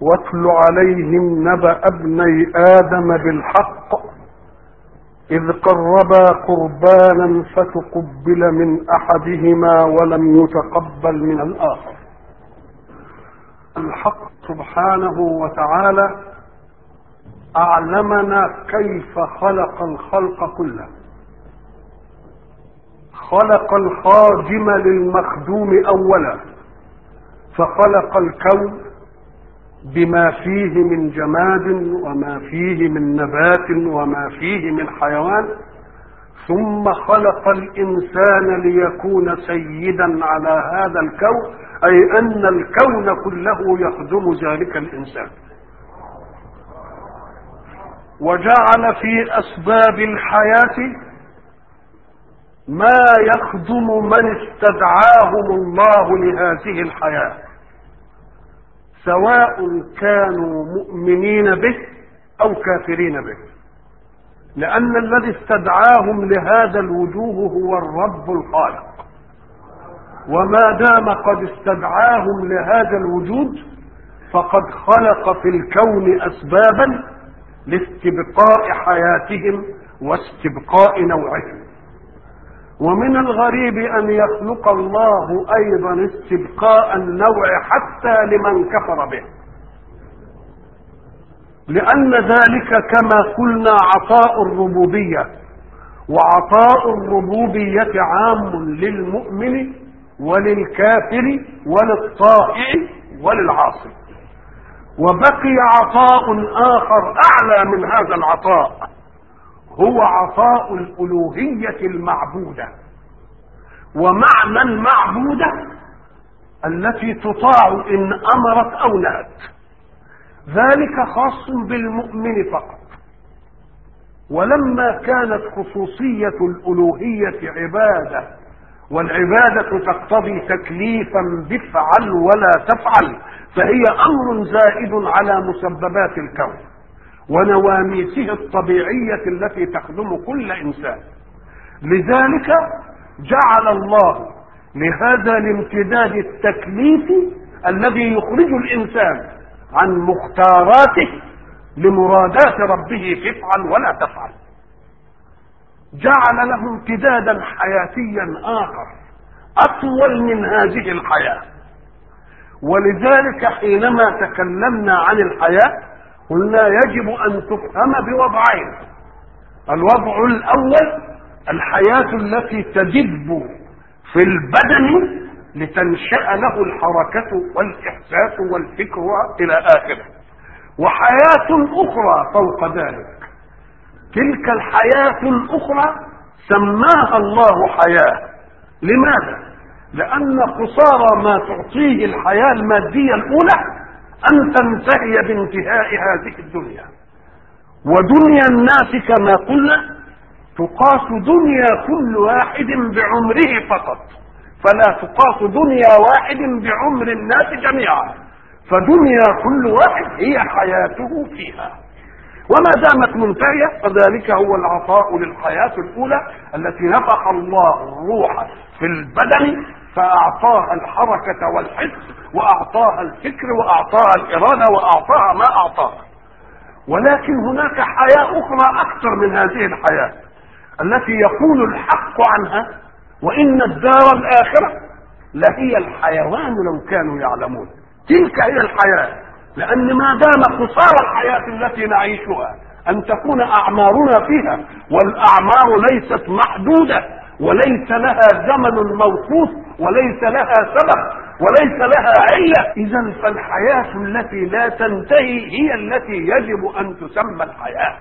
واتل عليهم نبأ ابني آدم بالحق إذ قربا قربانا فتقبل من أحدهما ولم يتقبل من الآخر الحق سبحانه وتعالى أعلمنا كيف خلق الخلق كله خلق الخادم للمخدوم أولا فخلق الكون بما فيه من جماد وما فيه من نبات وما فيه من حيوان ثم خلق الانسان ليكون سيدا على هذا الكون اي ان الكون كله يخدم ذلك الانسان وجعل في اسباب الحياه ما يخدم من استدعاهم الله لهذه الحياه سواء كانوا مؤمنين به او كافرين به لان الذي استدعاهم لهذا الوجوه هو الرب الخالق وما دام قد استدعاهم لهذا الوجود فقد خلق في الكون اسبابا لاستبقاء حياتهم واستبقاء نوعهم ومن الغريب ان يخلق الله ايضا استبقاء النوع حتى لمن كفر به لان ذلك كما قلنا عطاء الربوبيه وعطاء الربوبيه عام للمؤمن وللكافر وللطائع وللعاصي وبقي عطاء اخر اعلى من هذا العطاء هو عطاء الالوهيه المعبوده ومعنى المعبوده التي تطاع ان امرت او نهت ذلك خاص بالمؤمن فقط ولما كانت خصوصيه الالوهيه عباده والعباده تقتضي تكليفا بافعل ولا تفعل فهي امر زائد على مسببات الكون ونواميسه الطبيعيه التي تخدم كل انسان لذلك جعل الله لهذا الامتداد التكليفي الذي يخرج الانسان عن مختاراته لمرادات ربه تفعل ولا تفعل جعل له امتدادا حياتيا اخر اطول من هذه الحياه ولذلك حينما تكلمنا عن الحياه قلنا يجب ان تفهم بوضعين الوضع الاول الحياه التي تدب في البدن لتنشا له الحركه والاحساس والفكر الى اخره وحياه اخرى فوق ذلك تلك الحياه الاخرى سماها الله حياه لماذا لان قصارى ما تعطيه الحياه الماديه الاولى ان تنتهي بانتهاء هذه الدنيا ودنيا الناس كما قلنا تقاس دنيا كل واحد بعمره فقط فلا تقاس دنيا واحد بعمر الناس جميعا فدنيا كل واحد هي حياته فيها وما دامت منتهية فذلك هو العطاء للحياة الأولى التي نفخ الله الروح في البدن فأعطاها الحركة والحس وأعطاها الفكر وأعطاها الإرادة وأعطاها ما أعطاها ولكن هناك حياة أخرى أكثر من هذه الحياة التي يقول الحق عنها وإن الدار الآخرة لهي الحيوان لو كانوا يعلمون تلك هي الحياة لأن ما دام قصار الحياة التي نعيشها أن تكون أعمارنا فيها والأعمار ليست محدودة وليس لها زمن موقوف وليس لها سبب وليس لها علة إذا فالحياة التي لا تنتهي هي التي يجب أن تسمى الحياة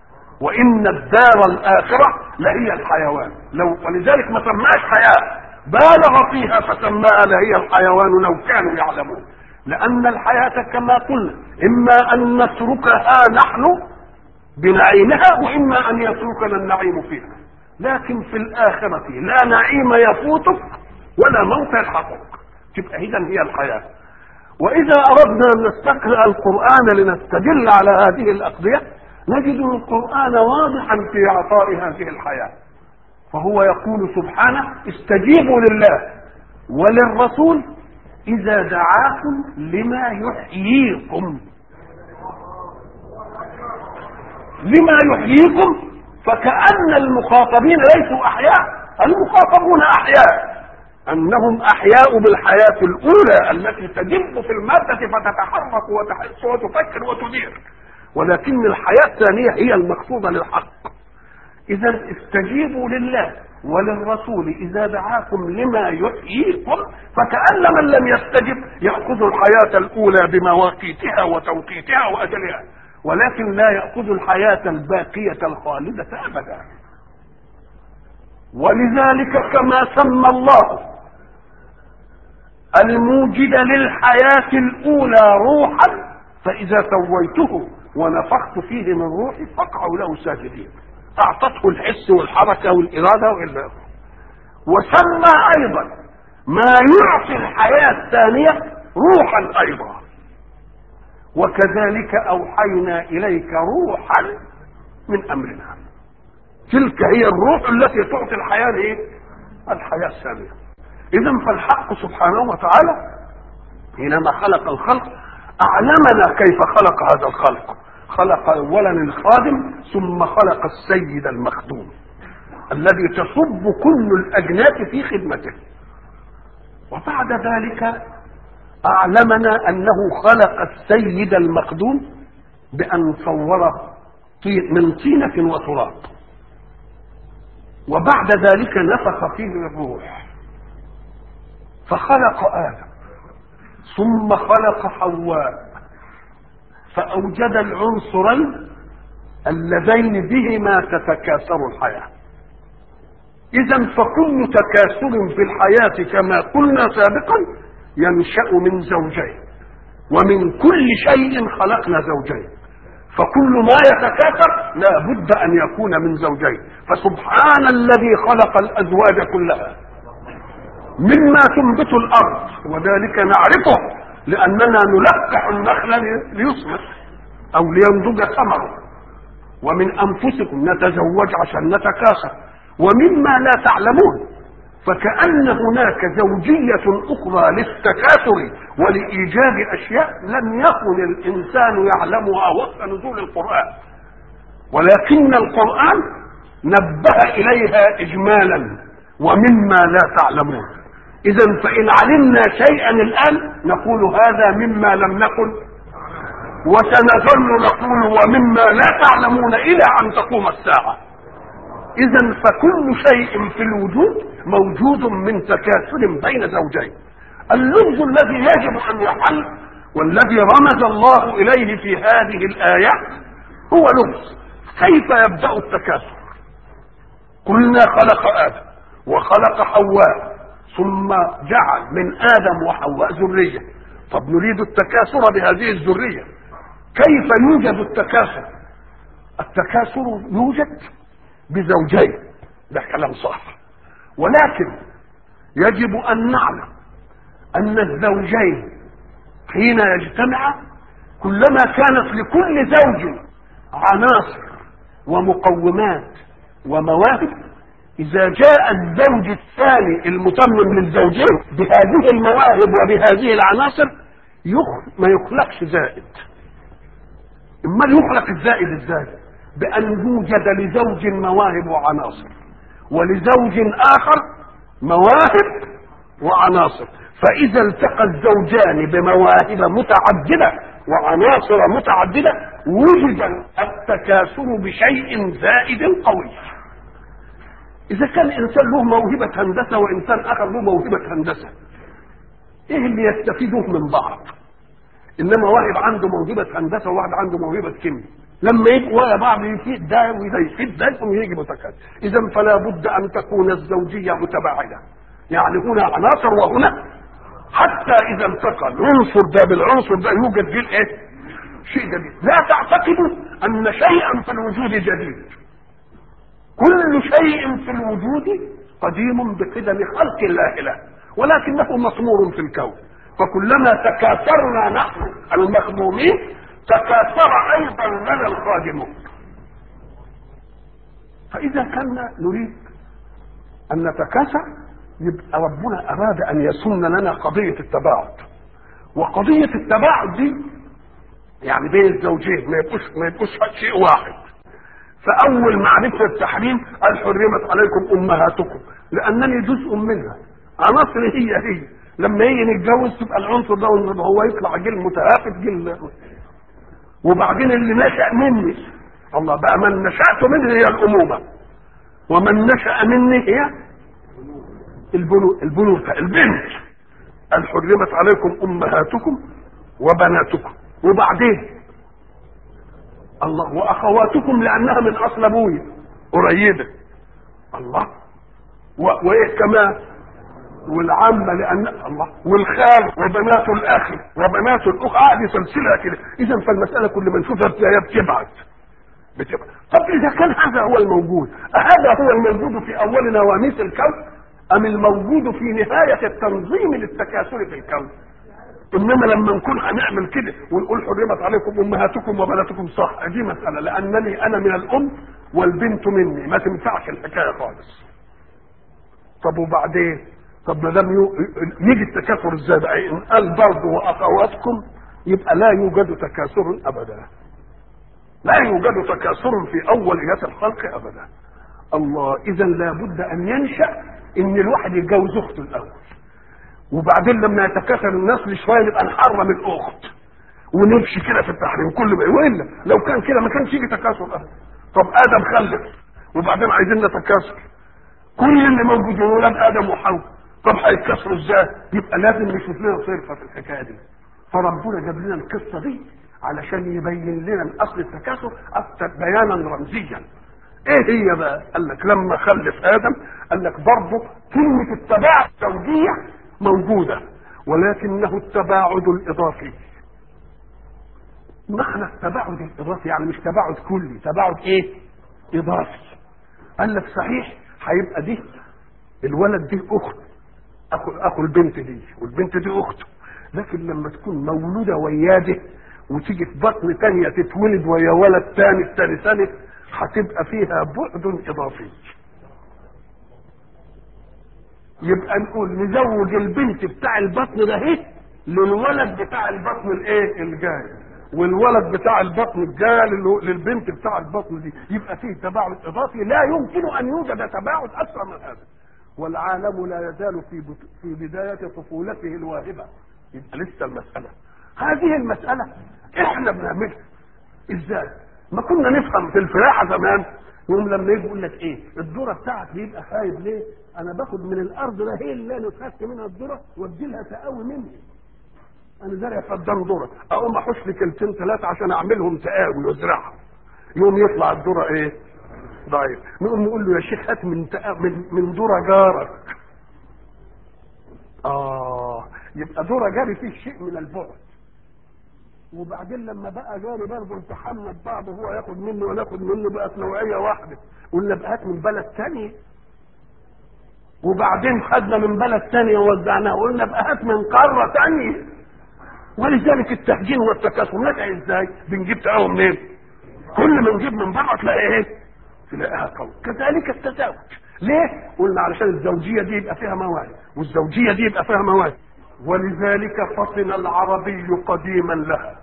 وإن الدار الآخرة لهي الحيوان لو ولذلك ما سماش حياة بالغ فيها فسماها لهي الحيوان لو كانوا يعلمون لأن الحياة كما قلنا إما أن نتركها نحن بنعيمها وإما أن يتركنا النعيم فيها لكن في الآخرة لا نعيم يفوتك ولا موت يلحقك تبقى إذا هي الحياة وإذا أردنا أن نستقرأ القرآن لنستدل على هذه الأقضية نجد القرآن واضحا في إعطاء هذه الحياة فهو يقول سبحانه استجيبوا لله وللرسول إذا دعاكم لما يحييكم لما يحييكم فكأن المخاطبين ليسوا أحياء المخاطبون أحياء أنهم أحياء بالحياة الأولى التي تجب في المادة فتتحرك وتحس وتفكر وتدير ولكن الحياة الثانية هي المقصودة للحق إذا استجيبوا لله وللرسول إذا دعاكم لما يحييكم فكأن من لم يستجب يأخذ الحياة الأولى بمواقيتها وتوقيتها وأجلها ولكن لا يأخذ الحياة الباقية الخالدة أبدا ولذلك كما سمى الله الموجد للحياة الأولى روحا فإذا سويته ونفخت فيه من روحي فاقعوا له ساجدين أعطته الحس والحركة والإرادة وإلا وسمى أيضا ما يعطي الحياة الثانية روحا أيضا وكذلك أوحينا إليك روحا من أمرنا تلك هي الروح التي تعطي الحياة إيه؟ الحياة الثانية إذا فالحق سبحانه وتعالى حينما خلق الخلق أعلمنا كيف خلق هذا الخلق خلق أولا الخادم ثم خلق السيد المخدوم الذي تصب كل الأجناس في خدمته وبعد ذلك أعلمنا أنه خلق السيد المخدوم بأن صوره من طينة وتراب وبعد ذلك نفخ فيه الروح فخلق آدم ثم خلق حواء فأوجد العنصرين اللذين بهما تتكاثر الحياة إذا فكل تكاثر في الحياة كما قلنا سابقا ينشأ من زوجين ومن كل شيء خلقنا زوجين فكل ما يتكاثر لا بد أن يكون من زوجين فسبحان الذي خلق الأزواج كلها مما تنبت الأرض وذلك نعرفه لأننا نلقح النخل ليصمت أو لينضج ثمره ومن أنفسكم نتزوج عشان نتكاثر ومما لا تعلمون فكأن هناك زوجية أخرى للتكاثر ولإيجاد أشياء لم يكن الإنسان يعلمها وقت نزول القرآن ولكن القرآن نبه إليها إجمالا ومما لا تعلمون إذا فإن علمنا شيئا الآن نقول هذا مما لم نقل وسنظل نقول ومما لا تعلمون إلى أن تقوم الساعة إذا فكل شيء في الوجود موجود من تكاثر بين زوجين اللغز الذي يجب أن يحل والذي رمز الله إليه في هذه الآيات هو لغز كيف يبدأ التكاثر قلنا خلق آدم وخلق حواء ثم جعل من آدم وحواء ذرية طب نريد التكاثر بهذه الذرية كيف يوجد التكاثر التكاثر يوجد بزوجين ده كلام صح ولكن يجب أن نعلم أن الزوجين حين يجتمعا كلما كانت لكل زوج عناصر ومقومات ومواهب إذا جاء الزوج الثاني المتمم للزوجين بهذه المواهب وبهذه العناصر يخ... ما يخلقش زائد اما يخلق الزائد ازاي بأن يوجد لزوج مواهب وعناصر ولزوج آخر مواهب وعناصر فإذا التقى الزوجان بمواهب متعددة وعناصر متعددة وجد التكاثر بشيء زائد قوي إذا كان إنسان له موهبة هندسة وإنسان آخر له موهبة هندسة إيه اللي يستفيدوه من بعض إنما واحد عنده موهبة هندسة وواحد عنده موهبة كيمياء لما يبقوا ويا بعض يفيد ده وده يفيد ده يقوم يجي متكاثر إذا فلا بد أن تكون الزوجية متباعدة يعني هنا عناصر وهنا حتى إذا التقى العنصر ده بالعنصر ده يوجد فيه الإيه؟ شيء جديد لا تعتقدوا أن شيئا في الوجود جديد كل شيء في الوجود قديم بقدم خلق الله له ولكنه مطمور في الكون فكلما تكاثرنا نحن المخدومين تكاثر ايضا لنا الخادمون فاذا كنا نريد ان نتكاثر يبقى ربنا اراد ان يسن لنا قضيه التباعد وقضيه التباعد دي يعني بين الزوجين ما يبقوش ما يبقوش شيء واحد فاول معرفه التحريم قال حرمت عليكم امهاتكم لانني جزء منها عناصر هي هي لما يجي نتجوز تبقى العنصر ده هو يطلع جيل متهافت جيل وبعدين اللي نشا مني الله بقى من نشات منه هي الامومه ومن نشا مني هي البنو البنوة البنت قال حرمت عليكم امهاتكم وبناتكم وبعدين الله واخواتكم لانها من اصل ابويا قريبه الله و... وايه كمان والعمه لان الله والخال وبنات الاخ وبنات الاخ قاعد سلسله كده اذا فالمساله كل ما نشوفها هي بتبعد بتبعد طب اذا كان هذا هو الموجود هذا هو الموجود في اول نواميس الكون ام الموجود في نهايه التنظيم للتكاثر في الكون انما لما نكون هنعمل كده ونقول حرمت عليكم امهاتكم وبناتكم صح دي مساله لانني انا من الام والبنت مني ما تنفعش الحكايه خالص طب وبعدين طب ما دام يجي التكاثر ازاي بقى ان قال برضه واخواتكم يبقى لا يوجد تكاثر ابدا لا يوجد تكاثر في اوليات الخلق ابدا الله اذا لابد ان ينشا ان الواحد يتجوز اخته الاول وبعدين لما يتكاثر النسل شويه نبقى نحرم الاخت ونمشي كده في التحريم كل ما والا لو كان كده ما كانش يجي تكاثر ابدا طب ادم خلف وبعدين عايزين نتكاثر كل اللي موجودين ولاد ادم وحواء طب هيتكاثروا ازاي؟ يبقى لازم نشوف لنا صرفه في الحكايه دي فربنا جاب لنا القصه دي علشان يبين لنا الاصل التكاثر اكثر بيانا رمزيا ايه هي بقى؟ قال لك لما خلف ادم قال لك برضه كلمه التباعد الزوجيه موجوده ولكنه التباعد الاضافي معنى التباعد الاضافي يعني مش تباعد كلي تباعد ايه اضافي قال لك صحيح هيبقى دي الولد دي اخت اخو اخو البنت دي والبنت دي اخته لكن لما تكون مولوده وياده وتيجي في بطن تانية تتولد ويا ولد تاني التاني ثالث هتبقى فيها بعد اضافي يبقى نقول نزوج البنت بتاع البطن ده ايه للولد بتاع البطن الايه الجاي والولد بتاع البطن الجاي للبنت بتاع البطن دي يبقى فيه تباعد اضافي لا يمكن ان يوجد تباعد اسرع من هذا والعالم لا يزال في في بدايه طفولته الواهبه يبقى لسه المساله هذه المساله احنا بنعملها ازاي ما كنا نفهم في الفلاحه زمان يوم لما يجي يقول لك ايه الذره بتاعك بيبقى خايب ليه انا باخد من الارض ده هي اللي انا خدت منها الذره وادي لها تقاوي مني انا زارع فدان ذره اقوم احوش لي كلتين ثلاثه عشان اعملهم تقاوي وازرعها يوم يطلع الذره ايه ضعيف نقوم نقول له يا شيخ هات من من من ذره جارك اه يبقى ذره جاري فيه شيء من البعد وبعدين لما بقى جاري برضه التحمل بعض هو ياخد منه وناخد منه بقت نوعيه واحده قلنا بقى هات من بلد ثاني وبعدين خدنا من بلد ثانيه ووزعناها قلنا بقى هات من قاره ثانيه ولذلك التهجين والتكاثر نجح ازاي؟ بنجيب تقاوم منين؟ كل ما نجيب من بره تلاقي ايه؟ تلاقيها قوي كذلك التزاوج ليه؟ قلنا علشان الزوجيه دي يبقى فيها مواد والزوجيه دي يبقى فيها مواد ولذلك فطن العربي قديما لها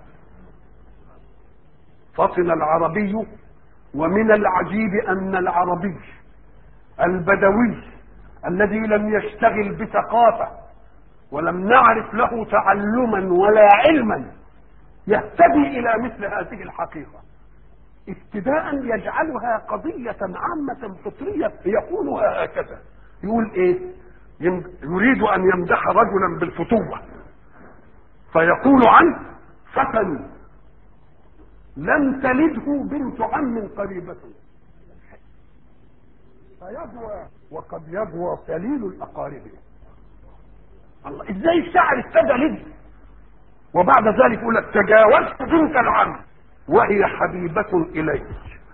فطن العربي ومن العجيب ان العربي البدوي الذي لم يشتغل بثقافه ولم نعرف له تعلما ولا علما يهتدي الى مثل هذه الحقيقه ابتداء يجعلها قضيه عامه فطريه يقولها هكذا يقول ايه يريد ان يمدح رجلا بالفتوه فيقول عنه فتى لم تلده بنت عم قريبة فيضوى وقد يضوى سليل الأقارب الله ازاي الشعر ابتدى لد وبعد ذلك يقول لك تجاوزت بنت العم وهي حبيبة إلي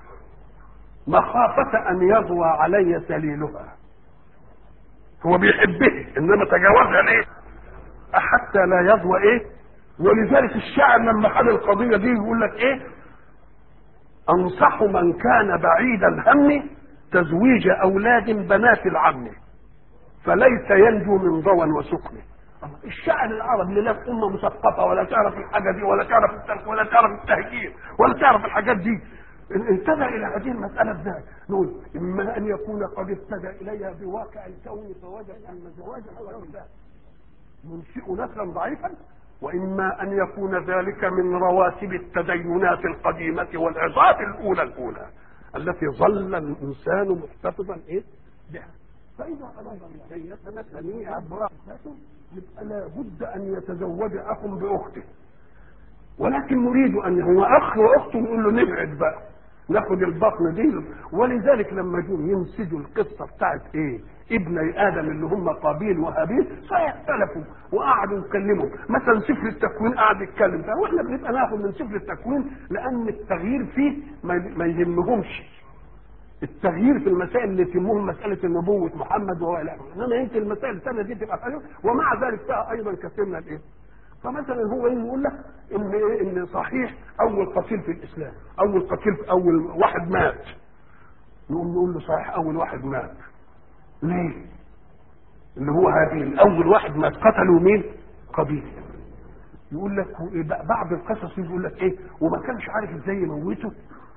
مخافة أن يضوى علي سليلها هو بيحبه إنما تجاوزها ليه حتى لا يضوى إيه ولذلك الشاعر لما خد القضية دي يقول لك إيه أنصح من كان بعيد الهم تزويج أولاد بنات العم فليس ينجو من ضوى وسقم الشعر العربي اللي لا امه مثقفه ولا تعرف الحاجه دي ولا تعرف الترك ولا تعرف التهجير ولا تعرف الحاجات دي انتبه الى هذه المساله ازاي؟ نقول اما ان يكون قد ابتدى اليها بواقع الكون فوجد ان زواج الولد ينشئ نسلا ضعيفا واما ان يكون ذلك من رواتب التدينات القديمه والعظات الاولى الاولى التي ظل الانسان محتفظا ايه بها فاذا اراد ان يتمثل ابراهيم يبقى لابد ان يتزوج اخ باخته ولكن نريد ان هو اخ واخته نقول له نبعد بقى ناخد البطن دي ولذلك لما جم ينسجوا القصه بتاعت ايه ابني ادم اللي هم قابيل وهابيل فاختلفوا وقعدوا يتكلموا مثلا سفر التكوين قعد يتكلم ده واحنا بنبقى ناخد من سفر التكوين لان التغيير فيه ما يهمهمش التغيير في المسائل اللي تهمهم مساله النبوه محمد وهو الى انما يمكن المسائل الثانيه دي تبقى حلوه ومع ذلك فيها ايضا كثير من الايه فمثلا هو ايه يقول لك ان ايه ان صحيح اول قتيل في الاسلام اول قتيل في اول واحد مات نقوم نقول له صحيح اول واحد مات ليه؟ اللي هو هابيل اول واحد مات قتلوا مين؟ قبيل يقول لك بعض القصص يقول لك ايه وما كانش عارف ازاي يموته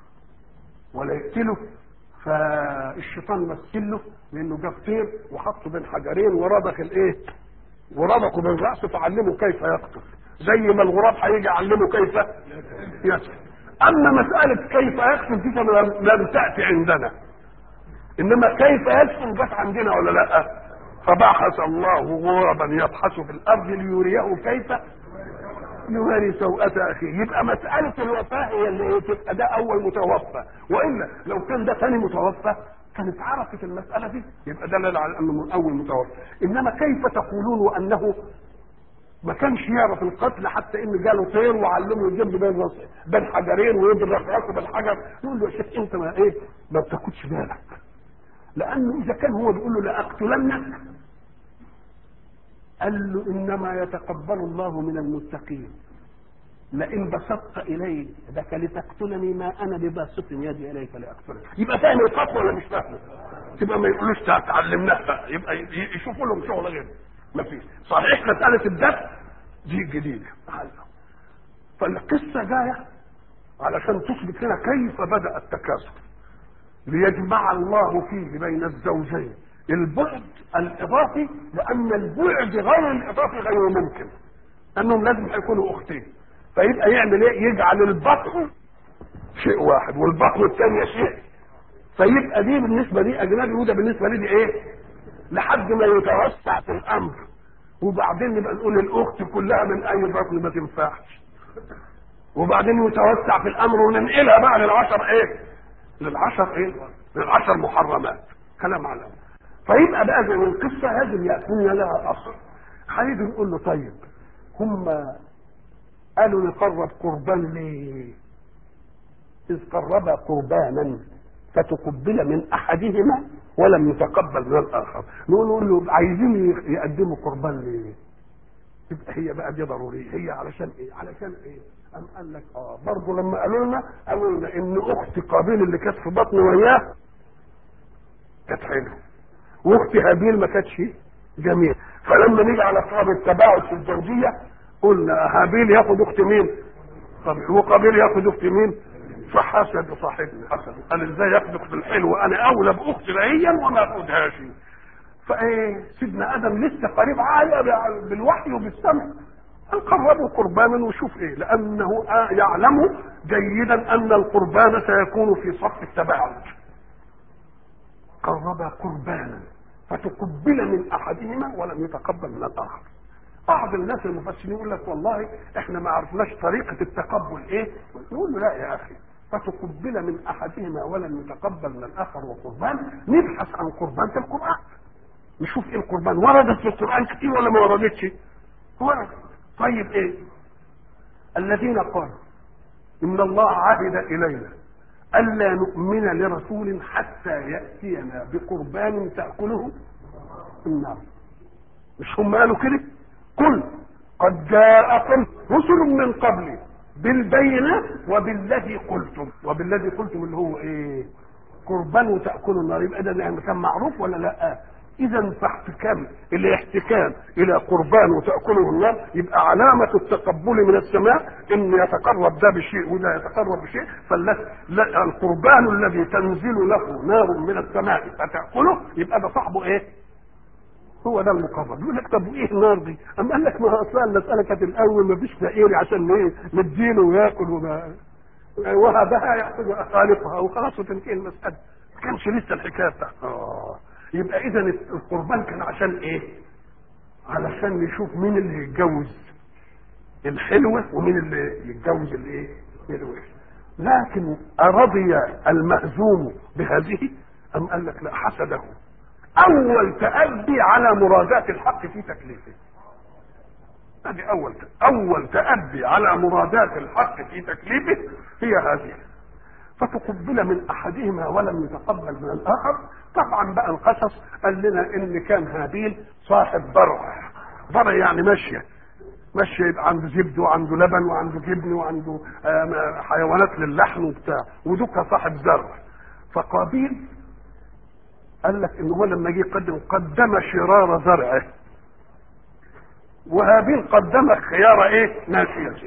ولا يقتله فالشيطان مثل له لانه جاب طير وحطه بين حجرين ورضخ الايه؟ وربطه بالراس فعلمه كيف يقتل زي ما الغراب هيجي يعلمه كيف يسكت اما مساله كيف يقتل دي لم تاتي عندنا انما كيف يسكن جت عندنا ولا لا فبعث الله غربا يبحث في الارض ليريه كيف يواري سوءة أخيه يبقى مسألة الوفاة هي اللي تبقى ده أول متوفى وإلا لو كان ده ثاني متوفى كانت عرفت المسألة دي يبقى دلل على أنه من أول متوفى إنما كيف تقولون وأنه ما كانش يعرف القتل حتى إن جاله طير وعلمه يجيب بين راسه بين حجرين ويضرب راسه بالحجر يقول له يا شيخ أنت ما إيه ما بتاخدش بالك لأنه إذا كان هو بيقول له لأقتلنك قال له إنما يتقبل الله من المتقين لئن بسطت الي يدك لتقتلني ما انا بباسط يدي اليك لاقتلك يبقى فاهم القتل ولا مش فاهم تبقى ما يقولوش تعلمناها يبقى يشوفوا لهم شغل غير ما فيش صحيح مساله الدفع دي جديده فالقصه جايه علشان تثبت لنا كيف بدا التكاثر ليجمع الله فيه بين الزوجين البعد الاضافي لان البعد غير الاضافي غير ممكن انهم لازم يكونوا اختين فيبقى يعمل ايه يجعل البطن شيء واحد والبطن الثانية شيء فيبقى دي بالنسبة دي أجنبي وده بالنسبة لي دي إيه لحد ما يتوسع في الأمر وبعدين نبقى نقول الأخت كلها من أي بطن ما تنفعش وبعدين يتوسع في الأمر وننقلها بقى للعشر إيه للعشر إيه للعشر محرمات كلام على فيبقى بقى زي القصة هذه يأتون لها أصل هنيجي نقول له طيب هم قالوا نقرب قربان ليه إذ قربا قربانا فتقبل من أحدهما ولم يتقبل من الآخر نقول نقول له عايزين يقدموا قربان ليه تبقى هي بقى دي ضرورية هي علشان إيه علشان إيه أم قال لك آه برضه لما قالوا لنا قالوا لنا إن أخت قابيل اللي كانت في بطن وياه كانت حلوة وأخت هابيل ما كانتش جميل فلما نيجي على صعب التباعد في الزوجية قلنا هابيل ياخد اخت مين طب وقابيل ياخد اخت مين فحسد صاحبنا حسد قال ازاي ياخد اخت الحلو انا اولى باخت رهيا وما اخدهاش فايه سيدنا ادم لسه قريب عالي بالوحي وبالسمع قال قربوا قربانا وشوف ايه لانه يعلم جيدا ان القربان سيكون في صف التباعد قربا قربانا فتقبل من احدهما ولم يتقبل من الاخر بعض الناس المفسرين يقول لك والله احنا ما عرفناش طريقه التقبل ايه نقول له لا يا اخي فتقبل من احدهما ولم يتقبل من الاخر وقربان نبحث عن قربان في القران نشوف ايه القربان وردت في القران كتير ولا ما وردتش وردت طيب ايه الذين قالوا ان الله عهد الينا الا نؤمن لرسول حتى ياتينا بقربان تاكله النار مش هم قالوا كده قل قد جاءكم رسل من قبلي بالبينات وبالذي قلتم وبالذي قلتم اللي هو ايه قربان وتاكلوا النار يبقى ده يعني كان معروف ولا لا اذا فاحتكام الاحتكام الى قربان وتاكله النار يبقى علامه التقبل من السماء ان يتقرب ده بشيء وده يتقرب بشيء فالقربان الذي تنزل له نار من السماء فتاكله يبقى ده صاحبه ايه؟ هو ده المقرب يقول لك طب وايه النار دي؟ اما قال لك ما هو اصلا المساله كانت الاول ما فيش فقير عشان ايه؟ نديله وياكل وما وهبها يحتاج خالقها وخلاص وتنتهي المساله ما كانش لسه الحكايه بتاعتها آه. يبقى اذا القربان كان عشان ايه علشان نشوف مين اللي يتجوز الحلوه ومين اللي يتجوز الايه الوحش لكن ارضي المهزوم بهذه ام قال لك لا حسده اول تأدي على مرادات الحق في تكليفه هذه اول اول تأدي على مرادات الحق في تكليفه هي هذه فتقبل من احدهما ولم يتقبل من الاخر طبعا بقى القصص قال لنا ان كان هابيل صاحب ضرع ضرع يعني ماشيه ماشيه يبقى عنده زبد وعنده لبن وعنده جبن وعنده حيوانات للحم وبتاع ودك صاحب زرع فقابيل قال لك ان هو لما جه يقدم قدم شرار زرعه وهابيل قدم خيار ايه ناسيته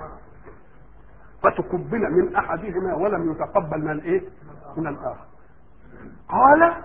فتقبل من احدهما ولم يتقبل من الايه من الاخر قال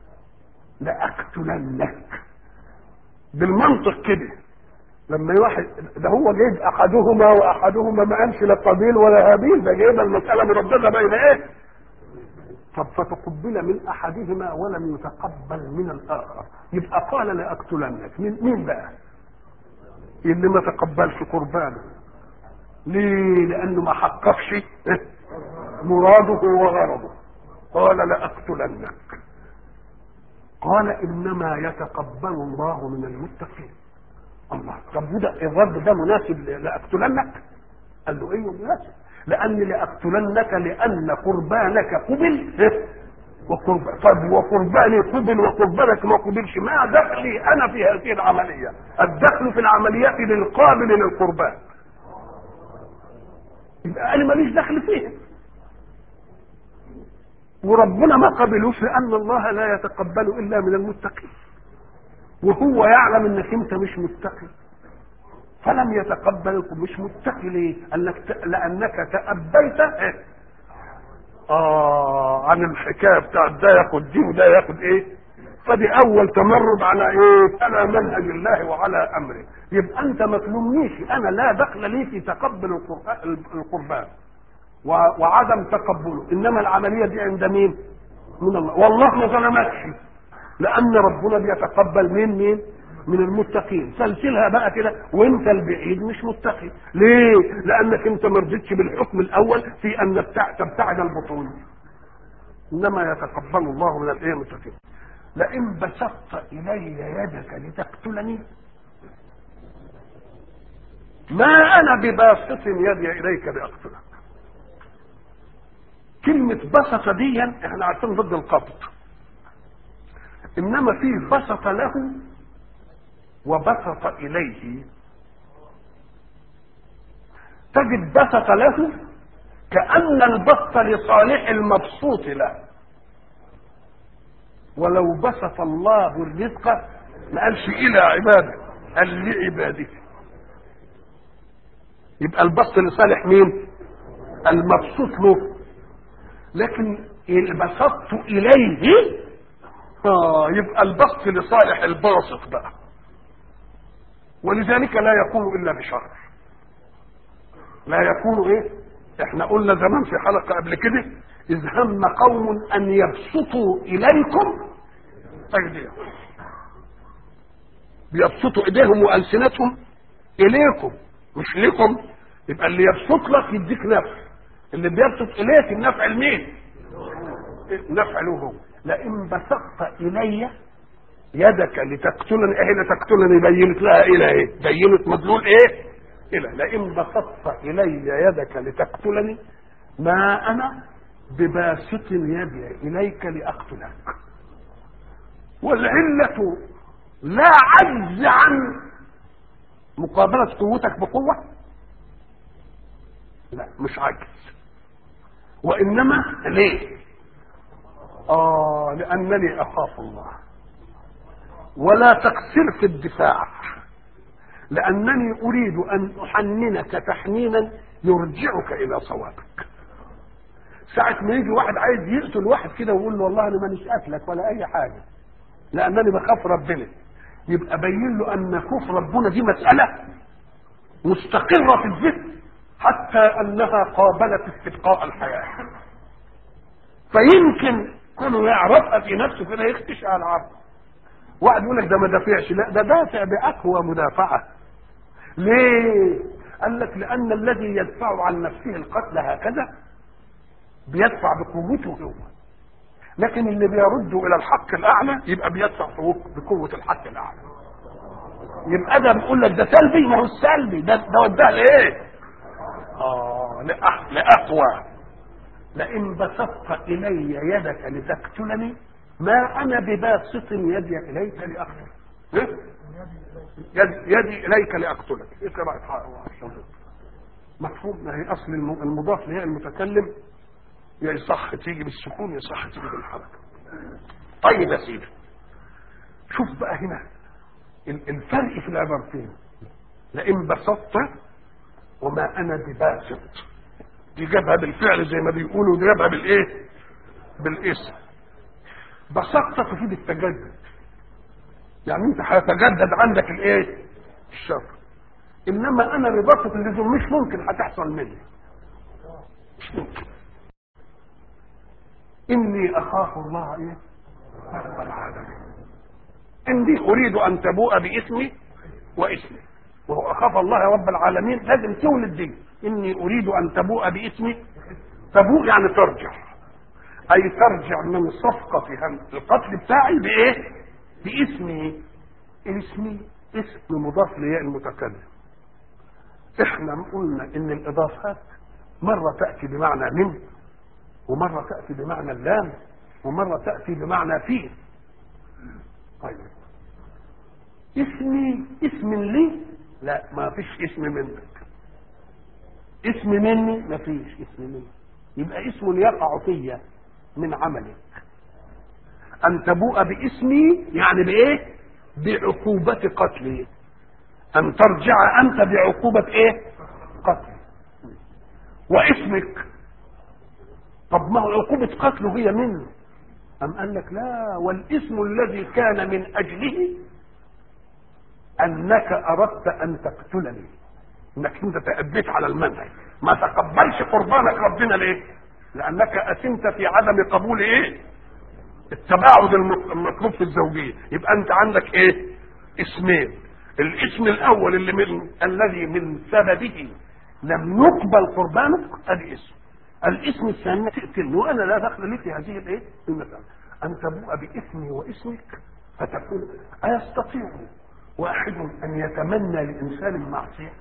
لاقتلنك بالمنطق كده لما واحد ده هو جايب احدهما واحدهما ما قالش لا قابيل ولا هابيل ده جايب المساله مردده بين ايه طب فتقبل من احدهما ولم يتقبل من الاخر يبقى قال لاقتلنك مين مين بقى اللي ما تقبلش قربانه ليه لانه ما حققش مراده وغرضه قال لاقتلنك قال انما يتقبل الله من المتقين الله طب وده الرد ده مناسب لاقتلنك قال له ايوه مناسب لان لاقتلنك لان قربانك قبل وقرب طب وقرباني قبل وقربانك ما قبلش ما دخلي انا في هذه العمليه الدخل في العمليات للقابل للقربان يبقى انا ماليش دخل فيها وربنا ما قبلوش لان الله لا يتقبل الا من المتقين وهو يعلم انك انت مش متقي فلم يتقبلكم مش متقي ليه؟ قال لك لانك تأبيت إيه؟ اه عن الحكايه بتاعت ده ياخد دي وده ياخد ايه؟ فدي اول تمرد على ايه؟ على منهج الله وعلى امره يبقى انت ما تلومنيش انا لا دخل لي في تقبل القربان وعدم تقبله انما العمليه دي عند مين؟ من الله والله ما ظلمكش لان ربنا بيتقبل من مين؟ من المتقين سلسلها بقى كده وانت البعيد مش متقي ليه لانك انت ما رضيتش بالحكم الاول في ان تبتعد البطون انما يتقبل الله من الايه المتقين لئن بسطت الي يدك لتقتلني ما انا بباسط يدي اليك لاقتلك كلمة بسط دي احنا عارفين ضد القبض انما في بسط له وبسط اليه تجد بسط له كأن البسط لصالح المبسوط له ولو بسط الله الرزق ما قالش إلى عباده قال لعباده يبقى البسط لصالح مين؟ المبسوط له لكن إن بسطت إليه آه يبقى البسط لصالح الباسط بقى ولذلك لا يكون إلا بشر لا يكون إيه احنا قلنا زمان في حلقة قبل كده إذ هم قوم أن يبسطوا إليكم أيديهم بيبسطوا إيديهم وألسنتهم إليكم مش لكم يبقى اللي يبسط لك يديك نفع اللي بيبسط إليك النفع لمين؟ نفع له هو لئن بسطت إلي يدك لتقتلني ايه لتقتلني بينت لها الى ايه؟ بينت مدلول ايه؟ الى لئن بسطت الي يدك لتقتلني ما انا بباسط يدي اليك لاقتلك والعلة لا عجز عن مقابلة قوتك بقوة لا مش عجز وإنما ليه آه لأنني أخاف الله ولا تقصر في الدفاع لأنني أريد أن أحننك تحنينا يرجعك إلى صوابك ساعة ما يجي واحد عايز يقتل واحد كده ويقول له والله أنا مانيش قاتلك ولا أي حاجة لأنني بخاف ربنا يبقى بين له أن خوف ربنا دي مسألة مستقرة في الذهن حتى أنها قابلت استبقاء الحياة فيمكن كونه يعرفها في نفسه كده يختش على العرض واحد يقول لك ده ما دافعش لا ده دافع باقوى مدافعه ليه قال لك لان الذي يدفع عن نفسه القتل هكذا بيدفع بقوته هو لكن اللي بيرد الى الحق الاعلى يبقى بيدفع بقوه الحق الاعلى يبقى ده بيقول لك ده سلبي ما هو السلبي ده ده وداه لايه؟ اه لأح- لاقوى لئن بسطت الي يدك لتقتلني ما انا بباسط يدي اليك لاقتلك إيه؟ يد يدي اليك لاقتلك اقرا الحق مفهوم ما هي اصل الم- المضاف لهي المتكلم يا يصح تيجي بالسكون يصح تيجي بالحركه طيب يا سيدي شوف بقى هنا ال- الفرق في العبارتين لئن بسطت وما انا بباسط دي جابها بالفعل زي ما بيقولوا دي جابها بالايه بالاسم بسطت تفيد التجدد يعني انت هيتجدد عندك الايه الشر انما انا ببسط اللزوم مش ممكن هتحصل مني مش ممكن اني اخاف الله ايه رب العالمين اني اريد ان تبوء باسمي واسمي وهو اخاف الله رب العالمين لازم تولد دي اني اريد ان تبوء باسمي تبوء يعني ترجع اي ترجع من صفقة القتل بتاعي بايه باسمي اسمي اسم مضاف لياء المتكلم احنا قلنا ان الاضافات مرة تأتي بمعنى من ومرة تأتي بمعنى اللام ومرة تأتي بمعنى في طيب اسمي اسم لي لا ما فيش اسم منك اسم مني ما فيش اسم مني يبقى اسم يقع في من عملك ان تبوء باسمي يعني بايه بعقوبة قتلي ان ترجع انت بعقوبة ايه قتلي واسمك طب ما هو عقوبة قتله هي منه أم قال لك لا والاسم الذي كان من أجله أنك أردت أن تقتلني انك انت تأديت على المنهج ما تقبلش قربانك ربنا ليه لانك اثمت في عدم قبول ايه التباعد المطلوب في الزوجيه يبقى انت عندك ايه اسمين الاسم الاول اللي من الذي من سببه لم يقبل قربانك ادي اسم الاسم الثاني تقتلني وانا لا دخل لي في هذه الايه المساله ان تبوء باسمي واسمك فتكون ايستطيع واحد ان يتمنى لانسان معصيه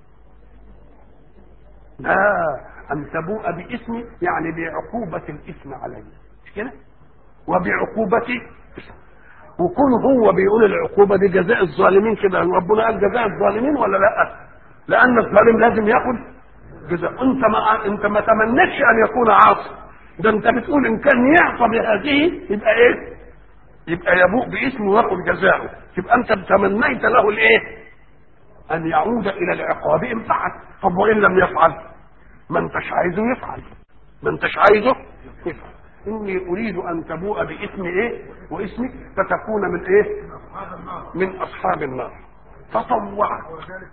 لا ان تبوء باسمي يعني بعقوبة الاسم علي مش كده وبعقوبة وكون هو بيقول العقوبة دي جزاء الظالمين كده ربنا قال جزاء الظالمين ولا لا لان الظالم لازم ياخد جزاء انت ما انت ما تمنتش ان يكون عاصي ده انت بتقول ان كان يعصى بهذه يبقى ايه يبقى يبوء باسمه وياخد جزاءه يبقى انت تمنيت له الايه ان يعود الى العقاب ان فعل طب وان لم يفعل ما انتش عايزه يفعل ما انتش عايزه يفعل اني اريد ان تبوء باسم ايه واسمك فتكون من ايه من اصحاب النار فطوعت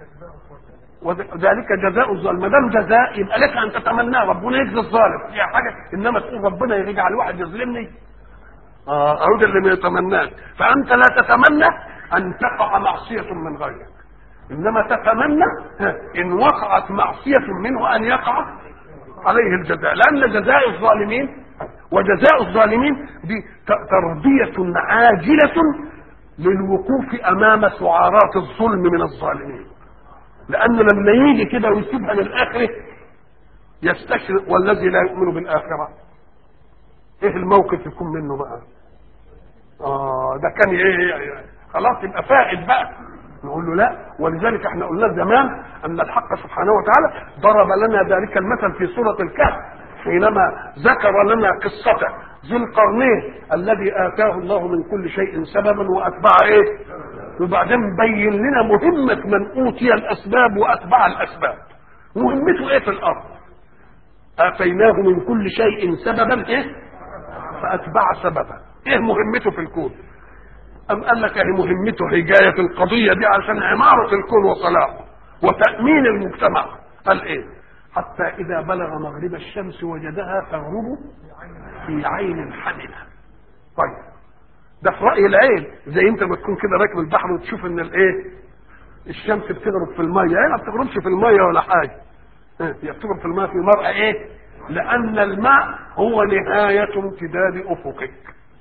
وذلك جزاء الظالم ما دام جزاء يبقى لك ان تتمناه ربنا يجزي الظالم دي حاجه انما تقول ربنا يجعل واحد يظلمني اه اهو ده اللي ما يتمناه فانت لا تتمنى ان تقع معصيه من غيرك انما تتمنى ان وقعت معصيه منه ان يقع عليه الجزاء لان جزاء الظالمين وجزاء الظالمين دي تربيه عاجله للوقوف امام سعارات الظلم من الظالمين لانه لما يجي كده ويسيبها للاخره يستشرق والذي لا يؤمن بالاخره ايه الموقف يكون منه بقى اه ده كان ايه خلاص يبقى فائد بقى نقول له لا ولذلك احنا قلنا زمان ان الحق سبحانه وتعالى ضرب لنا ذلك المثل في سوره الكهف حينما ذكر لنا قصة ذي القرنين الذي آتاه الله من كل شيء سببا وأتبع إيه؟ وبعدين بين لنا مهمة من أوتي الأسباب وأتبع الأسباب مهمته إيه في الأرض؟ آتيناه من كل شيء سببا إيه؟ فأتبع سببا إيه مهمته في الكون؟ أم قال لك أهي مهمته حكاية القضية دي عشان عمارة الكون وصلاحه وتأمين المجتمع قال إيه؟ حتى إذا بلغ مغرب الشمس وجدها تغرب في عين حملة طيب ده في رأي العين زي انت ما تكون كده راكب البحر وتشوف ان الايه الشمس بتغرب في المية هي ما بتغربش في المية ولا حاجة هي بتغرب في المية في مرأة ايه لأن الماء هو نهاية امتداد أفقك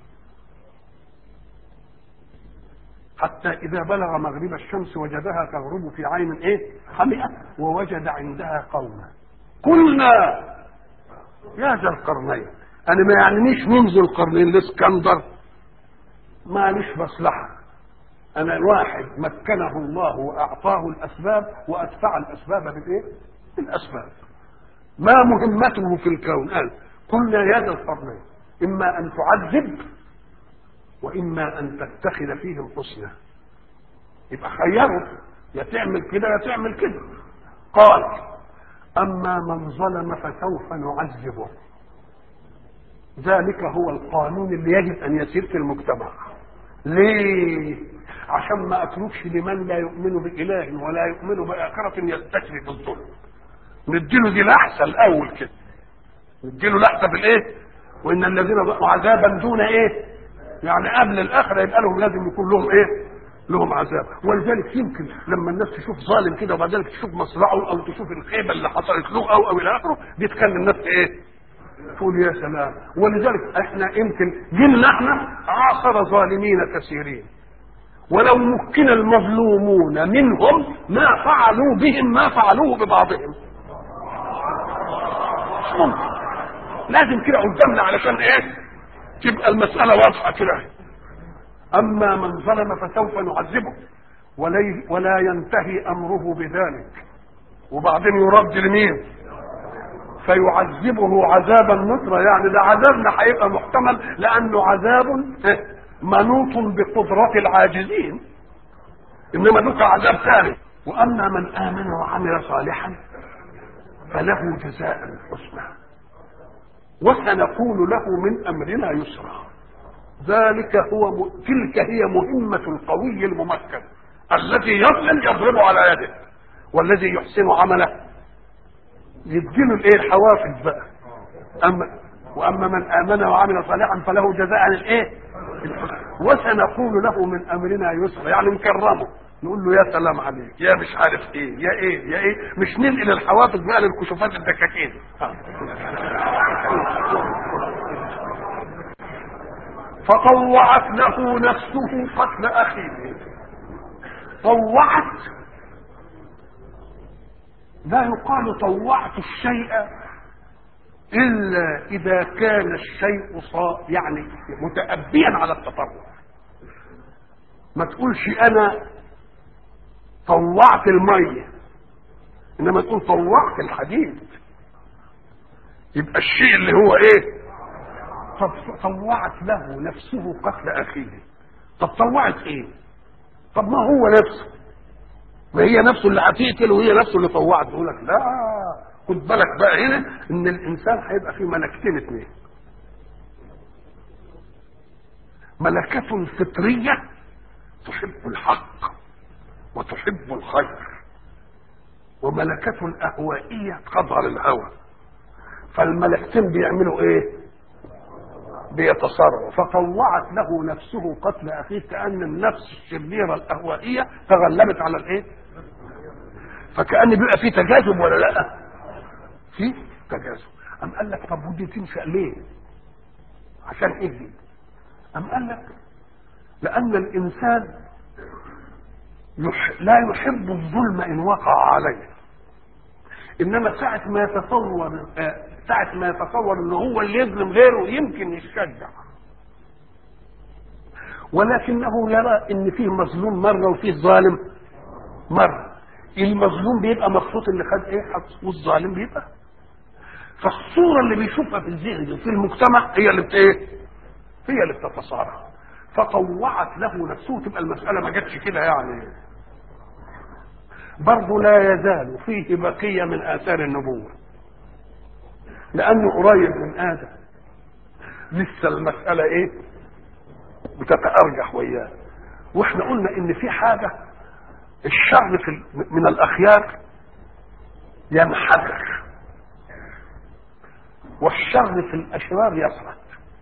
حتى إذا بلغ مغرب الشمس وجدها تغرب في عين إيه؟ حمئة ووجد عندها قوما قلنا يا ذا القرنين أنا ما يعنيش منذ القرنين الإسكندر ماليش مصلحة أنا واحد مكنه الله وأعطاه الأسباب وأتبع الأسباب بالإيه؟ بالأسباب ما مهمته في الكون قال قلنا يا ذا القرنين إما أن تعذب واما ان تتخذ فيهم حسنا يبقى خيره يا تعمل كده يا تعمل كده قال اما من ظلم فسوف نعذبه ذلك هو القانون اللي يجب ان يسير في المجتمع ليه عشان ما اتركش لمن لا يؤمن باله ولا يؤمن باخره يستشرك الظلم نديله دي لحسه الاول كده نديله لحسه بالايه وان الذين ضاقوا عذابا دون ايه يعني قبل الاخره يبقى لهم لازم يكون لهم ايه؟ لهم عذاب ولذلك يمكن لما الناس تشوف ظالم كده وبعدين تشوف مصرعه او تشوف الخيبه اللي حصلت له او او الى اخره دي تخلي الناس ايه؟ تقول يا سلام ولذلك احنا يمكن جيلنا احنا عاصر ظالمين كثيرين ولو مكن المظلومون منهم ما فعلوا بهم ما فعلوه ببعضهم مش ممكن لازم كده قدامنا علشان ايه تبقى المسألة واضحة كده أما من ظلم فسوف نعذبه ولي ولا ينتهي أمره بذلك وبعدين يرد لمين فيعذبه عذابا نصرا يعني ده عذابنا هيبقى محتمل لأنه عذاب منوط بقدرة العاجزين إنما ذوق عذاب ثاني وأما من آمن وعمل صالحا فله جزاء الحسنى وسنقول له من امرنا يسرا ذلك هو م... تلك هي مهمة القوي الممكن الذي يظلم يضرب على يده والذي يحسن عمله يديله الايه الحوافز بقى اما واما من امن وعمل صالحا فله جزاء الايه وسنقول له من امرنا يسرا يعني نكرمه نقول له يا سلام عليك يا مش عارف ايه يا ايه يا ايه مش ننقل الحوافز بقى للكشوفات الدكاكين فطوعت له نفسه قتل اخيه طوعت لا يقال طوعت الشيء الا اذا كان الشيء صا يعني متأبيا على التطوع ما تقولش انا طوعت الميه انما تقول طوعت الحديد يبقى الشيء اللي هو ايه طب طوعت له نفسه قتل اخيه طب طوعت ايه طب ما هو نفسه ما هي نفسه اللي هتقتل وهي نفسه اللي طوعت يقول لك لا خد بالك بقى هنا ان الانسان هيبقى فيه ملكتين اثنين ملكة فطرية تحب الحق وتحب الخير وملكة أهوائية تخضع للهوى فالملكتين بيعملوا ايه بيتصرف فطوعت له نفسه قتل اخيه كان النفس الشريره الاهوائيه تغلبت على الايه فكان بيبقى في تجاذب ولا لا في تجاذب ام قال لك طب ودي تنشا ليه عشان ايه دي ام قال لك لان الانسان يح... لا يحب الظلم ان وقع عليه انما ساعه ما يتصور ساعه ما يتصور ان هو اللي يظلم غيره يمكن يشجع ولكنه يرى ان فيه مظلوم مره وفيه ظالم مره المظلوم بيبقى مبسوط اللي خد ايه حق والظالم بيبقى فالصورة اللي بيشوفها في الذهن دي في المجتمع هي اللي بت ايه؟ هي اللي بتتصارع فطوعت له نفسه تبقى المسألة ما جاتش كده يعني برضه لا يزال فيه بقية من آثار النبوة لأنه قريب من آدم لسه المسألة إيه؟ بتتأرجح وياه واحنا قلنا ان في حاجة الشر في من الاخيار ينحدر والشر في الاشرار يصعد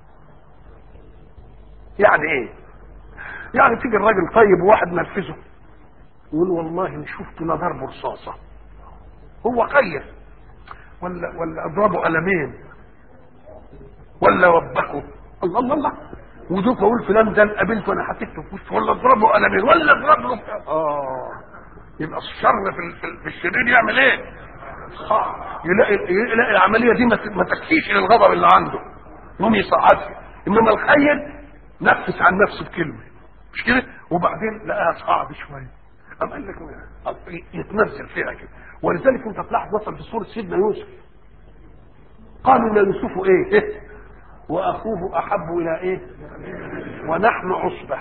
يعني ايه يعني تيجي الراجل طيب وواحد نرفزه يقول والله ان شفت لا ضرب رصاصه هو قيس ولا ولا اضربه قلمين ولا وبخه الله الله الله ودوك اقول فلان ده قابلته انا حطيته في وسط ولا اضربه قلمين ولا اضرب له اه يبقى الشر في في, في الشرير يعمل ايه؟ صح يلاقي يلاقي العمليه دي ما تكفيش للغضب اللي عنده يقوم يصعدها انما الخير نفس عن نفسه بكلمه مش كده؟ وبعدين لقاها صعب شويه قام قال لك يتنزل فيها كده ولذلك انت تلاحظ مثلا في سوره سيدنا يوسف قالوا ليوسف ايه؟ إيه؟ واخوه احب الى ايه ونحن عصبه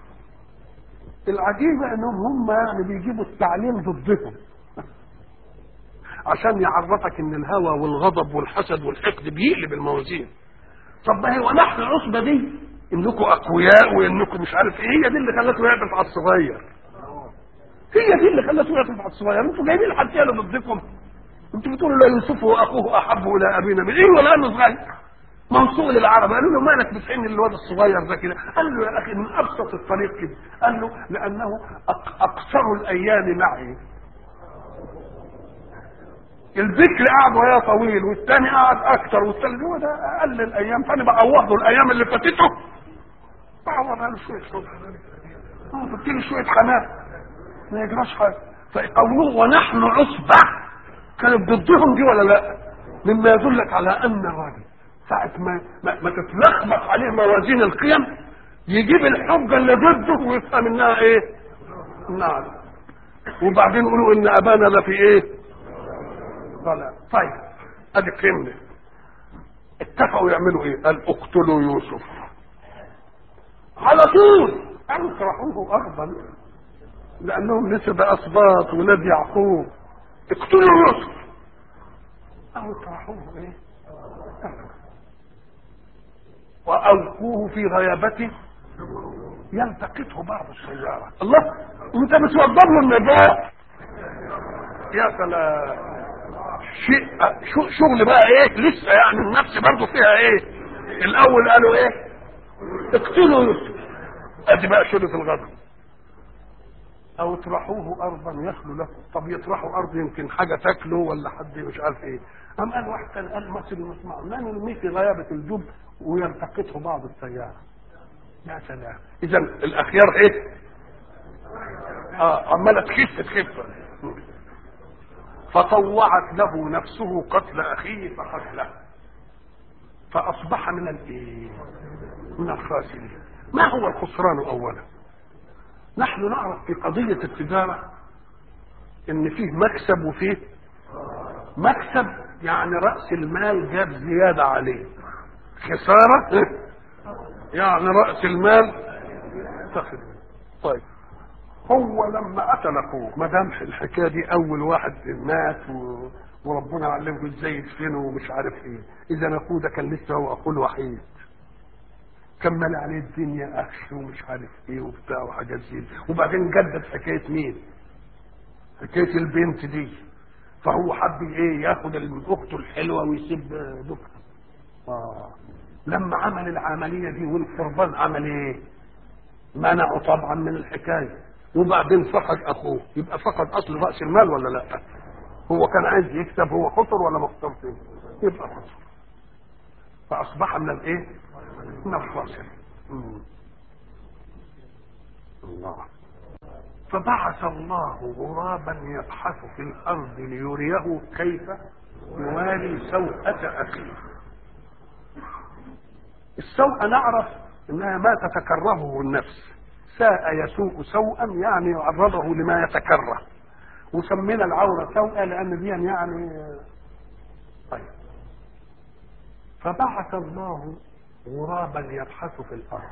العجيبه انهم هم يعني بيجيبوا التعليم ضدكم عشان يعرفك ان الهوى والغضب والحسد والحقد بيقلب الموازين طب ما هي ونحن عصبه دي انكم اقوياء وانكم مش عارف ايه هي دي اللي خلته يعطف على الصغير هي دي اللي خلته يعطف على الصغير انتوا جايبين الحكايه اللي ضدكم انتوا بتقولوا لا يوسف واخوه احب الى ابينا من ايه ولا انه صغير منصوب للعرب قالوا له مالك بتحن الواد الصغير ده كده قال له يا اخي من ابسط الطريق كده قال له لانه اقصر الايام معي الذكر قعد وياه طويل والثاني قعد اكتر والثالث هو ده اقل الايام فانا بعوض له الايام اللي فاتته بعوضها له شويه حب اه له شويه حنان ما يجراش حاجه فقوله ونحن عصبه كانت ضدهم دي ولا لا مما يدلك على ان الراجل ساعة ما, ما, ما تتلخبط عليه موازين القيم يجيب الحجة اللي ضده ويفهم انها ايه؟ نعم وبعدين يقولوا ان ابانا ده في ايه؟ ضلال طيب ادي فهمنا اتفقوا يعملوا ايه؟ قال اقتلوا يوسف على طول قالوا اطرحوه ارضا لانهم لسه ده اسباط ولاد يعقوب اقتلوا يوسف قالوا اطرحوه ايه؟ وألقوه في غيابته يلتقطه بعض السيارة الله انت بتوضب له النجاة يا سلام شيء شغل بقى ايه لسه يعني النفس برضه فيها ايه الاول قالوا ايه اقتلوا يوسف ادي بقى شدة الغضب او اطرحوه ارضا يخلو لكم طب يطرحوا ارض يمكن حاجه تاكله ولا حد مش عارف ايه أم قال واحد كان قال مثل المسمع لا نرميه في غيابة الجب ويلتقطه بعض السيارة يا سلام إذا الأخيار إيه؟ آه عمالة تخف تخف فطوعت له نفسه قتل أخيه فقتله فأصبح من الإيه؟ من الخاسرين ما هو الخسران أولا؟ نحن نعرف في قضية التجارة إن فيه مكسب وفيه مكسب يعني رأس المال جاب زيادة عليه خسارة يعني رأس المال تاخد طيب هو لما قتل اخوه ما دام الحكايه دي اول واحد مات و... وربنا علمه ازاي يدفنه ومش عارف ايه اذا اخوه ده كان لسه هو اخوه الوحيد كمل عليه الدنيا اخ ومش عارف ايه وبتاع وحاجات زي وبعدين جدد حكايه مين؟ حكايه البنت دي فهو حب ايه ياخد اخته الحلوه ويسيب دكتور آه. لما عمل العمليه دي والقربان عمل ايه منعه طبعا من الحكايه وبعدين فقد اخوه يبقى فقد اصل راس المال ولا لا هو كان عايز يكسب هو خسر ولا ما خسرش يبقى خسر فاصبح من الايه من الخاسر الله فبعث الله غرابا يبحث في الارض ليريه كيف يواري سوءة اخيه السوء نعرف انها ما تتكرهه النفس ساء يسوء سوءا يعني يعرضه لما يتكره وسمينا العورة سوءة لأن دي يعني طيب فبعث الله غرابا يبحث في الارض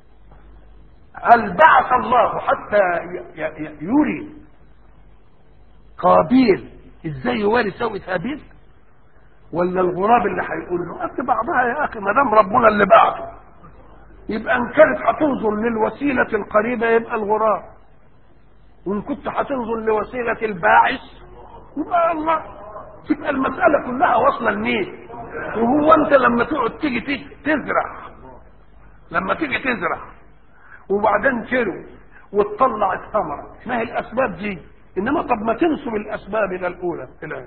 هل بعث الله حتى ي- ي- يري قابيل ازاي يوالي سوء هابيل ولا الغراب اللي هيقول له قد بعضها يا اخي ما دام ربنا اللي بعته يبقى ان كانت هتنظر للوسيله القريبه يبقى الغراب وان كنت هتنظر لوسيله الباعث يبقى الله تبقى المساله كلها واصله لمين وهو انت لما تقعد تيجي تيجي تزرع لما تيجي تزرع وبعدين تروي وتطلع الثمره ما هي الاسباب دي انما طب ما تنسب الاسباب الى الاولى الى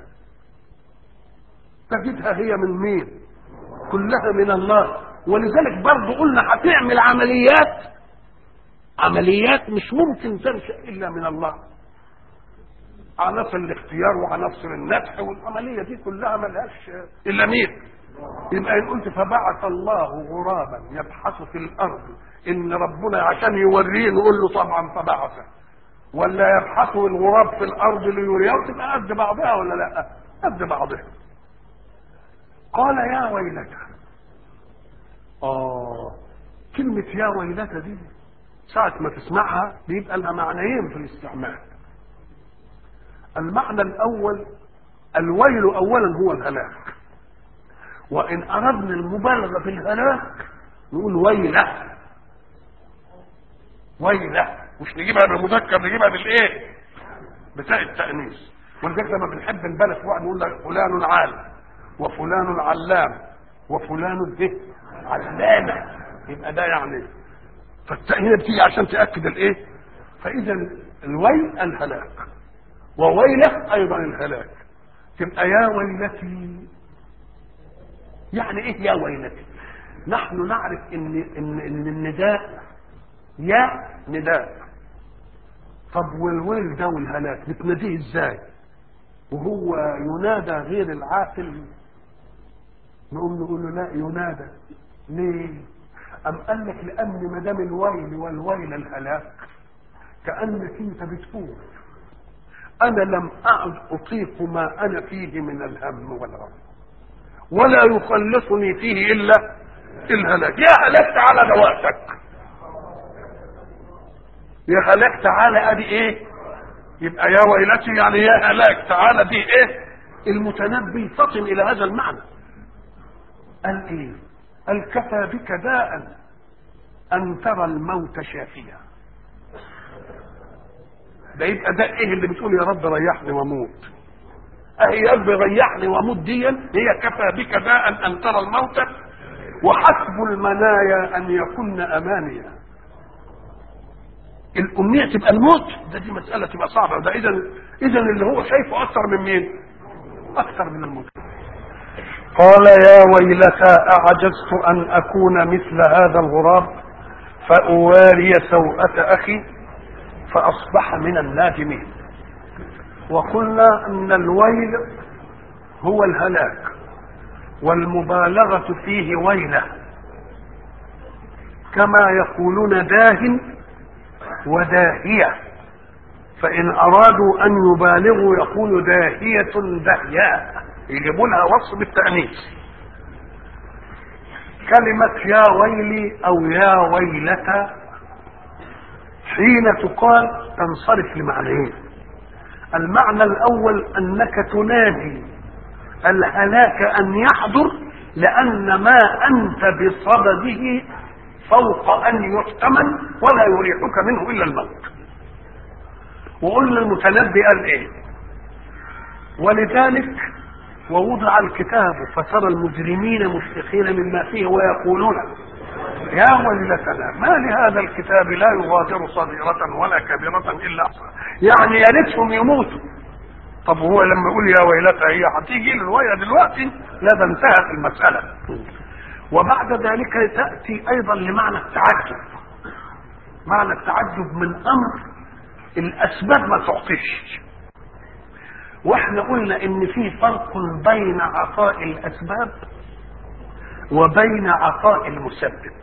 تجدها هي من مين كلها من الله ولذلك برضه قلنا هتعمل عمليات عمليات مش ممكن تنشا الا من الله عناصر الاختيار وعناصر النفح والعمليه دي كلها ملهاش الا مين يبقى ان قلت فبعث الله غرابا يبحث في الارض ان ربنا عشان يوريه نقول له طبعا فبعثه ولا يبحث الغراب في الارض ليريه تبقى قد بعضها ولا لا قد بعضها قال يا ويلتى اه كلمة يا ويلتى دي ساعة ما تسمعها بيبقى لها معنيين في الاستعمال المعنى الأول الويل أولا هو الهلاك وإن أردنا المبالغة في الهلاك نقول ويلة ويلة مش نجيبها بالمذكر نجيبها بالإيه؟ بتاع التأنيث ولذلك لما بنحب نبالغ في واحد نقول لك فلان عالم وفلان علام وفلان به علامة يبقى ده يعني فالتأنيث بتيجي عشان تأكد الإيه؟ فإذا الويل الهلاك وويله أيضا الهلاك تبقى يا ويلتي يعني ايه يا ويلتي نحن نعرف ان ان ان النداء يا نداء طب والويل ده والهلاك بتناديه ازاي وهو ينادى غير العاقل نقوم نقول له لا ينادى ليه أم قال لك لأن ما دام الويل والويل الهلاك كأنك أنت بتقول أنا لم أعد أطيق ما أنا فيه من الهم والغم ولا يخلصني فيه إلا الهلاك يا هلاك تعالى ده وقتك يا هلاك تعالى أدي إيه يبقى يا ويلتي يعني يا هلاك تعالى دي إيه المتنبي فطن إلى هذا المعنى قال إيه قال كفى بك داء أن ترى الموت شافيا ده يبقى ده ايه اللي بتقول يا رب ريحني واموت اهي يا رب ريحني واموت دي هي كفى بك داء ان ترى الموت وحسب المنايا ان يكن امانيا الامنيه تبقى الموت ده دي مساله تبقى صعبه ده اذا اذا اللي هو شايفه اكثر من مين اكثر من الموت قال يا ويلتى اعجزت ان اكون مثل هذا الغراب فاواري سوءه اخي فأصبح من النادمين وقلنا أن الويل هو الهلاك والمبالغة فيه ويلة كما يقولون داه وداهية فإن أرادوا أن يبالغوا يقولوا داهية دهياء يجيبوا لها وصف بالتأنيث كلمة يا ويلي أو يا ويلتى حين تقال تنصرف لمعنيين المعنى الاول انك تنادي الهلاك ان يحضر لان ما انت بصدده فوق ان يحتمل ولا يريحك منه الا الموت وقلنا المتنبي قال ايه ولذلك ووضع الكتاب فترى المجرمين مشفقين مما فيه ويقولون يا ويلتنا ما لهذا الكتاب لا يغادر صغيرة ولا كبيرة إلا أحصاها يعني يا ريتهم يموتوا طب هو لما يقول يا ويلتى هي هتيجي الرواية دلوقتي لا ده انتهت المسألة وبعد ذلك تأتي أيضا لمعنى التعجب معنى التعجب من أمر الأسباب ما تعطيش واحنا قلنا ان في فرق بين عطاء الاسباب وبين عطاء المسبب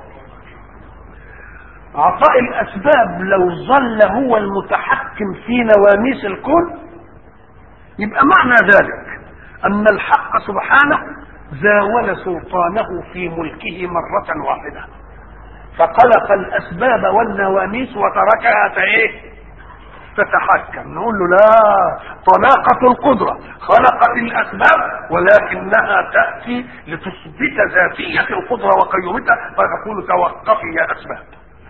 عطاء الاسباب لو ظل هو المتحكم في نواميس الكون يبقى معنى ذلك ان الحق سبحانه زاول سلطانه في ملكه مرة واحدة فقلق الأسباب والنواميس وتركها ايه تتحكم نقول له لا طلاقة القدرة خلقت الأسباب ولكنها تأتي لتثبت ذاتية القدرة وقيومتها فتقول توقفي يا أسباب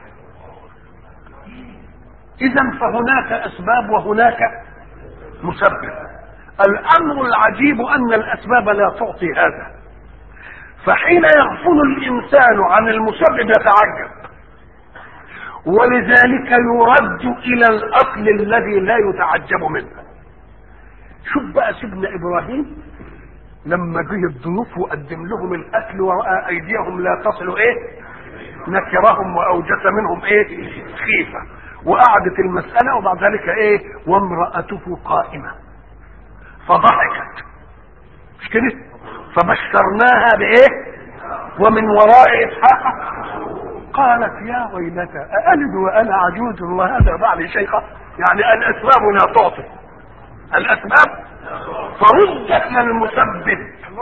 إذا فهناك أسباب وهناك مسبب الأمر العجيب أن الأسباب لا تعطي هذا فحين يغفل الإنسان عن المسبب يتعجب ولذلك يرد الى الاصل الذي لا يتعجب منه شوف بقى سيدنا ابراهيم لما جه الضيوف وقدم لهم الاكل وراى ايديهم لا تصل ايه نكرهم واوجس منهم ايه خيفه وقعدت المساله وبعد ذلك ايه وامراته قائمه فضحكت مش كده فبشرناها بايه ومن وراء اسحاق قالت يا ويلتى أألد وأنا عجوز وهذا بعد شيخة يعني الأسباب لا تعطي الأسباب فردت للمسبب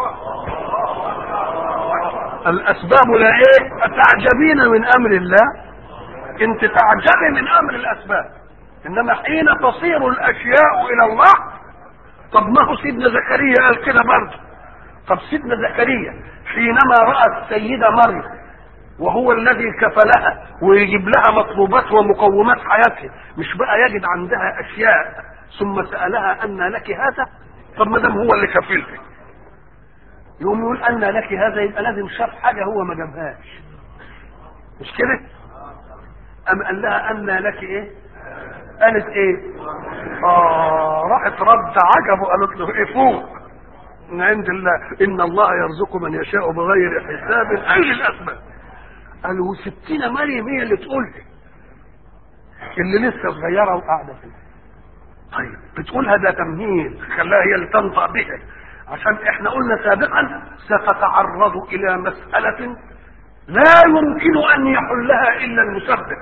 الأسباب لا إيه أتعجبين من أمر الله أنت تعجبي من أمر الأسباب إنما حين تصير الأشياء إلى الله طب ما هو سيدنا زكريا قال كده برضه طب سيدنا زكريا حينما رأى السيدة مريم وهو الذي كفلها ويجيب لها مطلوبات ومقومات حياتها مش بقى يجد عندها اشياء ثم سالها ان لك هذا طب ما دام هو اللي كفلها يقوم يقول ان لك هذا يبقى لازم شاف حاجه هو ما جابهاش مش كده ام قال لها ان لك ايه قالت ايه اه راحت رد عجبه قالت له ايه فوق من عند الله ان الله يرزق من يشاء بغير حساب اي الاسباب قالوا ستين مريم هي اللي تقول لي اللي لسه صغيره وقاعده فيه طيب بتقولها ده تمهيد خلاها هي اللي تنطق بها عشان احنا قلنا سابقا ستتعرض الى مساله لا يمكن ان يحلها الا المسبب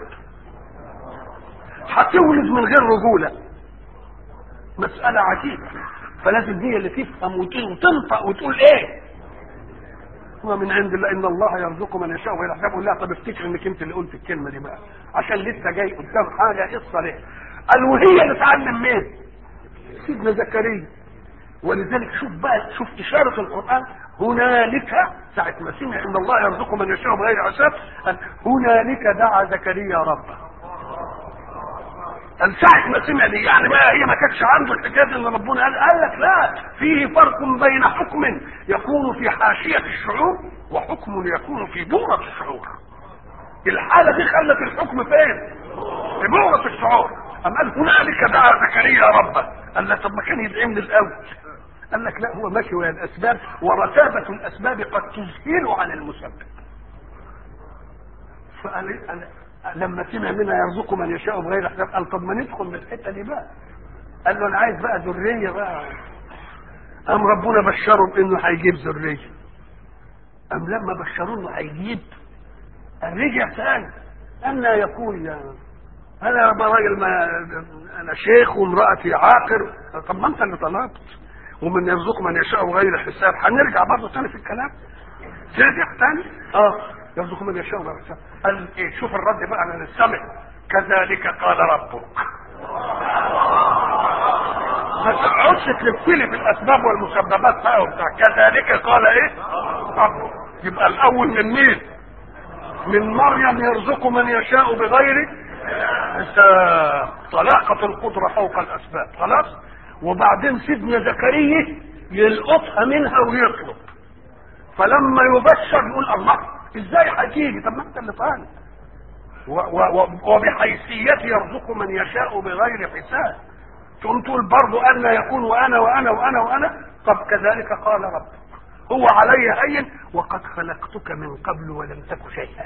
هتولد من غير رجوله مساله عجيبه فلازم هي اللي تفهم وتنطق وتقول ايه هو من عند الله ان الله يرزق من يشاء وغير حساب لا طب افتكر انك انت اللي قلت الكلمه دي بقى عشان لسه جاي قدام حاجه قصه ليه قال وهي اللي اتعلم مين سيدنا زكريا ولذلك شوف بقى شوف اشاره القران هنالك ساعة ما سمع ان الله يرزق من يشاء بغير حساب قال هنالك دعا زكريا ربه قال ساعة ما سمع دي يعني بقى هي ما كانتش عنده الحكايه ان ربنا قال قال لك لا فيه فرق بين حكم يكون في حاشيه الشعور وحكم يكون في بؤره الشعور. الحاله دي خلت الحكم فين؟ في بؤره الشعور. أم قال هنالك دعا زكريا ربه قال لا طب ما كان يدعي من الاول. قال لك لا هو ماشي ويا الاسباب ورتابه الاسباب قد تذهل عن المسبب. فقال قال لما سمع منها يرزق من يشاء بغير حساب قال طب ما ندخل من الحته دي بقى قال له انا عايز بقى ذريه بقى قام ربنا بشره بانه هيجيب ذريه قام لما بشروه انه هيجيب قام رجع ثاني أن يكون يا انا بقى راجل ما انا شيخ وامراتي عاقر طب ما انت اللي طلبت ومن يرزق من يشاء بغير حساب هنرجع برضه تاني في الكلام ترجع تاني اه يرزق من يشاء بغير حساب قال ايه شوف الرد بقى على السمع كذلك قال ربك ما تقعدش تلفلي في الاسباب والمسببات بقى وبتاع كذلك قال ايه ربك يبقى الاول من مين من مريم يرزق من يشاء بغير حساب طلاقة القدرة فوق الأسباب خلاص وبعدين سيدنا زكريا يلقطها منها ويطلب فلما يبشر يقول الله ازاي هتيجي طب ما انت اللي طالب وبحيثيته يرزق من يشاء بغير حساب تقوم تقول برضه أن يكون وأنا وأنا وأنا وأنا طب كذلك قال ربك هو علي هين وقد خلقتك من قبل ولم تك شيئا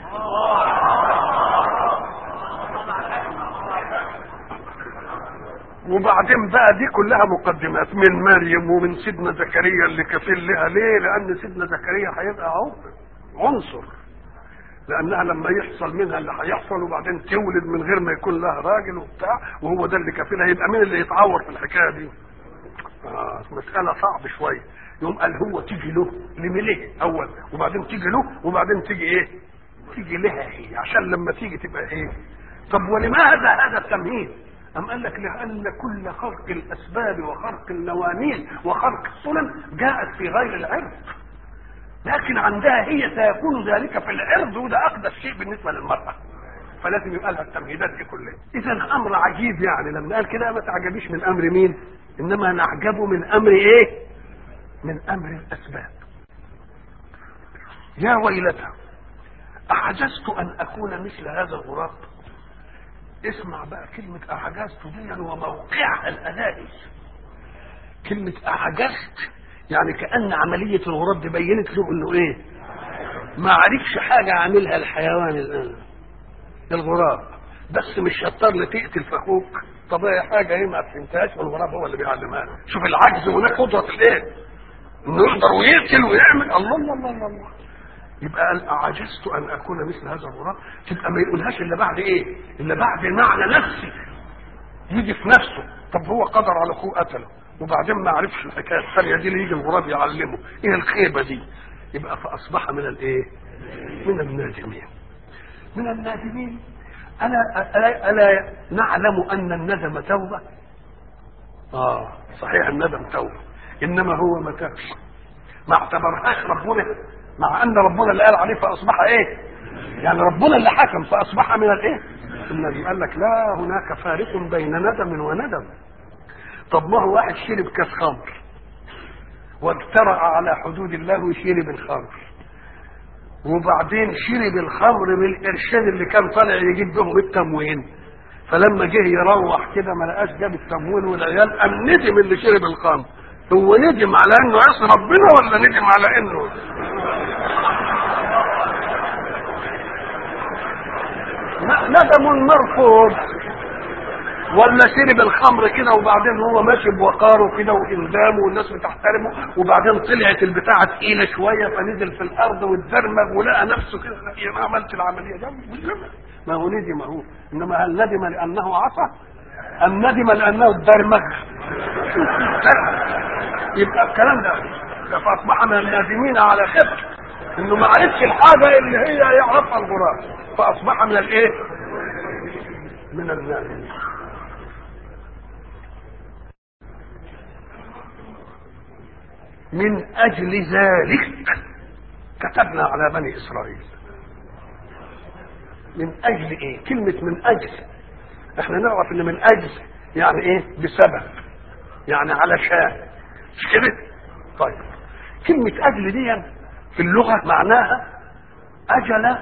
وبعدين بقى دي كلها مقدمات من مريم ومن سيدنا زكريا اللي كفيل لها ليه لان سيدنا زكريا هيبقى عنصر لانها لما يحصل منها اللي هيحصل وبعدين تولد من غير ما يكون لها راجل وبتاع وهو ده اللي كفيلها يبقى مين اللي يتعور في الحكايه دي آه مساله صعب شويه يقوم قال هو تيجي له لمليه اول وبعدين تيجي له وبعدين تيجي ايه تيجي لها هي عشان لما تيجي تبقى ايه طب ولماذا هذا التمهيد أم قال لك لأن كل خرق الأسباب وخرق النواميس وخرق السنن جاءت في غير العرض لكن عندها هي سيكون ذلك في العرض وده أقدس شيء بالنسبة للمرأة فلازم يبقى لها التمهيدات دي كلها إذا أمر عجيب يعني لما قال كده ما تعجبيش من أمر مين إنما نعجبه من أمر إيه من أمر الأسباب يا ويلتى أعجزت أن أكون مثل هذا الغراب اسمع بقى كلمة أعجزت دي وموقعها الألائي كلمة أعجزت يعني كأن عملية الغراب دي بينت له إنه إيه ما عرفش حاجة عاملها الحيوان الآن الغراب بس مش شطار لتقتل في أخوك طب هي حاجة إيه ما فهمتهاش والغراب هو اللي بيعلمها له شوف العجز هناك قدرة الإيه إنه يقدر ويقتل ويعمل الله الله الله الله, الله. يبقى قال أعجزت أن أكون مثل هذا الغراب تبقى ما يقولهاش إلا بعد إيه؟ إلا بعد معنى نفسي يجي في نفسه طب هو قدر على أخوه قتله وبعدين ما عرفش الحكاية الثانية دي اللي يجي الغراب يعلمه إيه الخيبة دي؟ يبقى فأصبح من الإيه؟ من النادمين من النادمين ألا ألا, ألا نعلم أن الندم توبة؟ آه صحيح الندم توبة إنما هو ما تابش ما اعتبرهاش ربنا مع ان ربنا اللي قال عليه فاصبح ايه يعني ربنا اللي حكم فاصبح من الايه النبي قال لك لا هناك فارق بين ندم وندم طب ما هو واحد شرب كاس خمر واجترأ على حدود الله وشرب الخمر وبعدين شرب الخمر بالقرشين اللي كان طالع يجيب بهم التموين فلما جه يروح كده ما لقاش جاب التموين والعيال قام ندم اللي شرب الخمر هو ندم على انه عصى ربنا ولا ندم على انه ندم مرفوض ولا شرب الخمر كده وبعدين هو ماشي بوقاره كده وإلزامه والناس بتحترمه وبعدين طلعت البتاعة تقيلة شوية فنزل في الأرض واتدرمغ ولقى نفسه كده أنا عملت العملية ده ما هو ندم هو إنما هل ندم لأنه عصى أم ندم لأنه اتدرمغ يبقى الكلام ده فأصبح من النادمين على خبر إنه ما عرفش الحاجة اللي هي يعرفها الغراب فأصبح من الإيه؟ من النادمين من أجل ذلك كتبنا على بني إسرائيل من أجل إيه؟ كلمة من أجل احنا نعرف ان من أجل يعني إيه؟ بسبب يعني علشان مش كده؟ طيب كلمة أجل دي في اللغة معناها أجل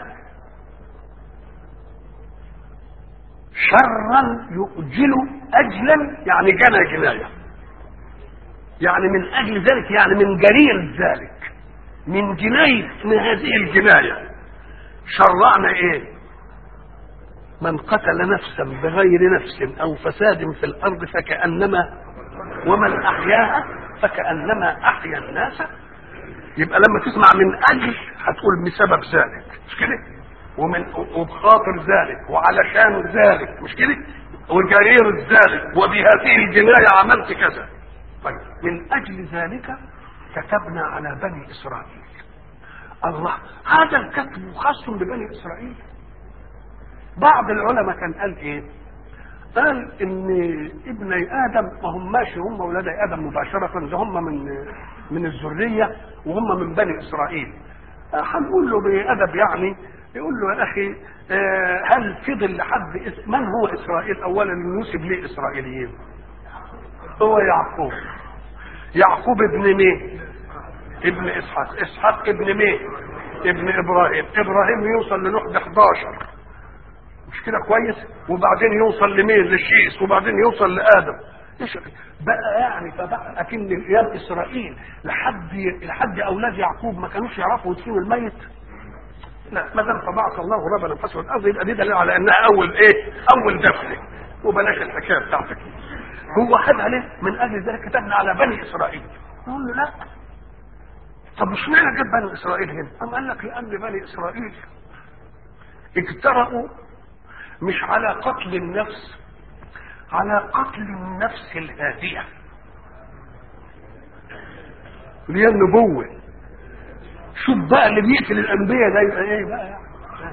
شرا يؤجل أجلا يعني جنى جناية يعني من أجل ذلك يعني من جرير ذلك من جناية من هذه الجناية شرعنا إيه من قتل نفسا بغير نفس أو فساد في الأرض فكأنما ومن أحياها فكأنما أحيا الناس يبقى لما تسمع من أجل هتقول بسبب ذلك مش كده ومن وبخاطر ذلك وعلشان ذلك مش كده وجرير ذلك وبهذه الجناية عملت كذا طيب من أجل ذلك كتبنا على بني إسرائيل الله هذا الكتب خاص ببني إسرائيل بعض العلماء كان قال ايه قال ان ابني ادم ما هماش هم ولاد ادم مباشره ده هم من من الذريه وهم من بني اسرائيل هنقول له بادب يعني يقول له يا اخي هل فضل لحد اس... من هو اسرائيل اولا ينسب ليه اسرائيليين هو يعقوب يعقوب ابن مين ابن اسحاق اسحاق ابن مين ابن ابراهيم ابراهيم يوصل لنوح ب 11 مش كده كويس وبعدين يوصل لمين للشيس وبعدين يوصل لادم ايش بقى يعني فبقى اكن ايام اسرائيل لحد لحد اولاد يعقوب ما كانوش يعرفوا يدفنوا الميت لا ما دام فبعث الله غرابا نفسه الارض يبقى دي دليل على انها اول ايه؟ اول دفن وبلاش الحكايه بتاعتك هو خدها ليه؟ من اجل ذلك كتبنا على بني اسرائيل نقول له لا طب مش معنى جاب بني اسرائيل هنا؟ أم قال لك لان بني اسرائيل اجترأوا مش على قتل النفس على قتل النفس الهادية اللي هي النبوه شوف بقى اللي بيقتل الانبياء ده يبقى ايه بقى يعني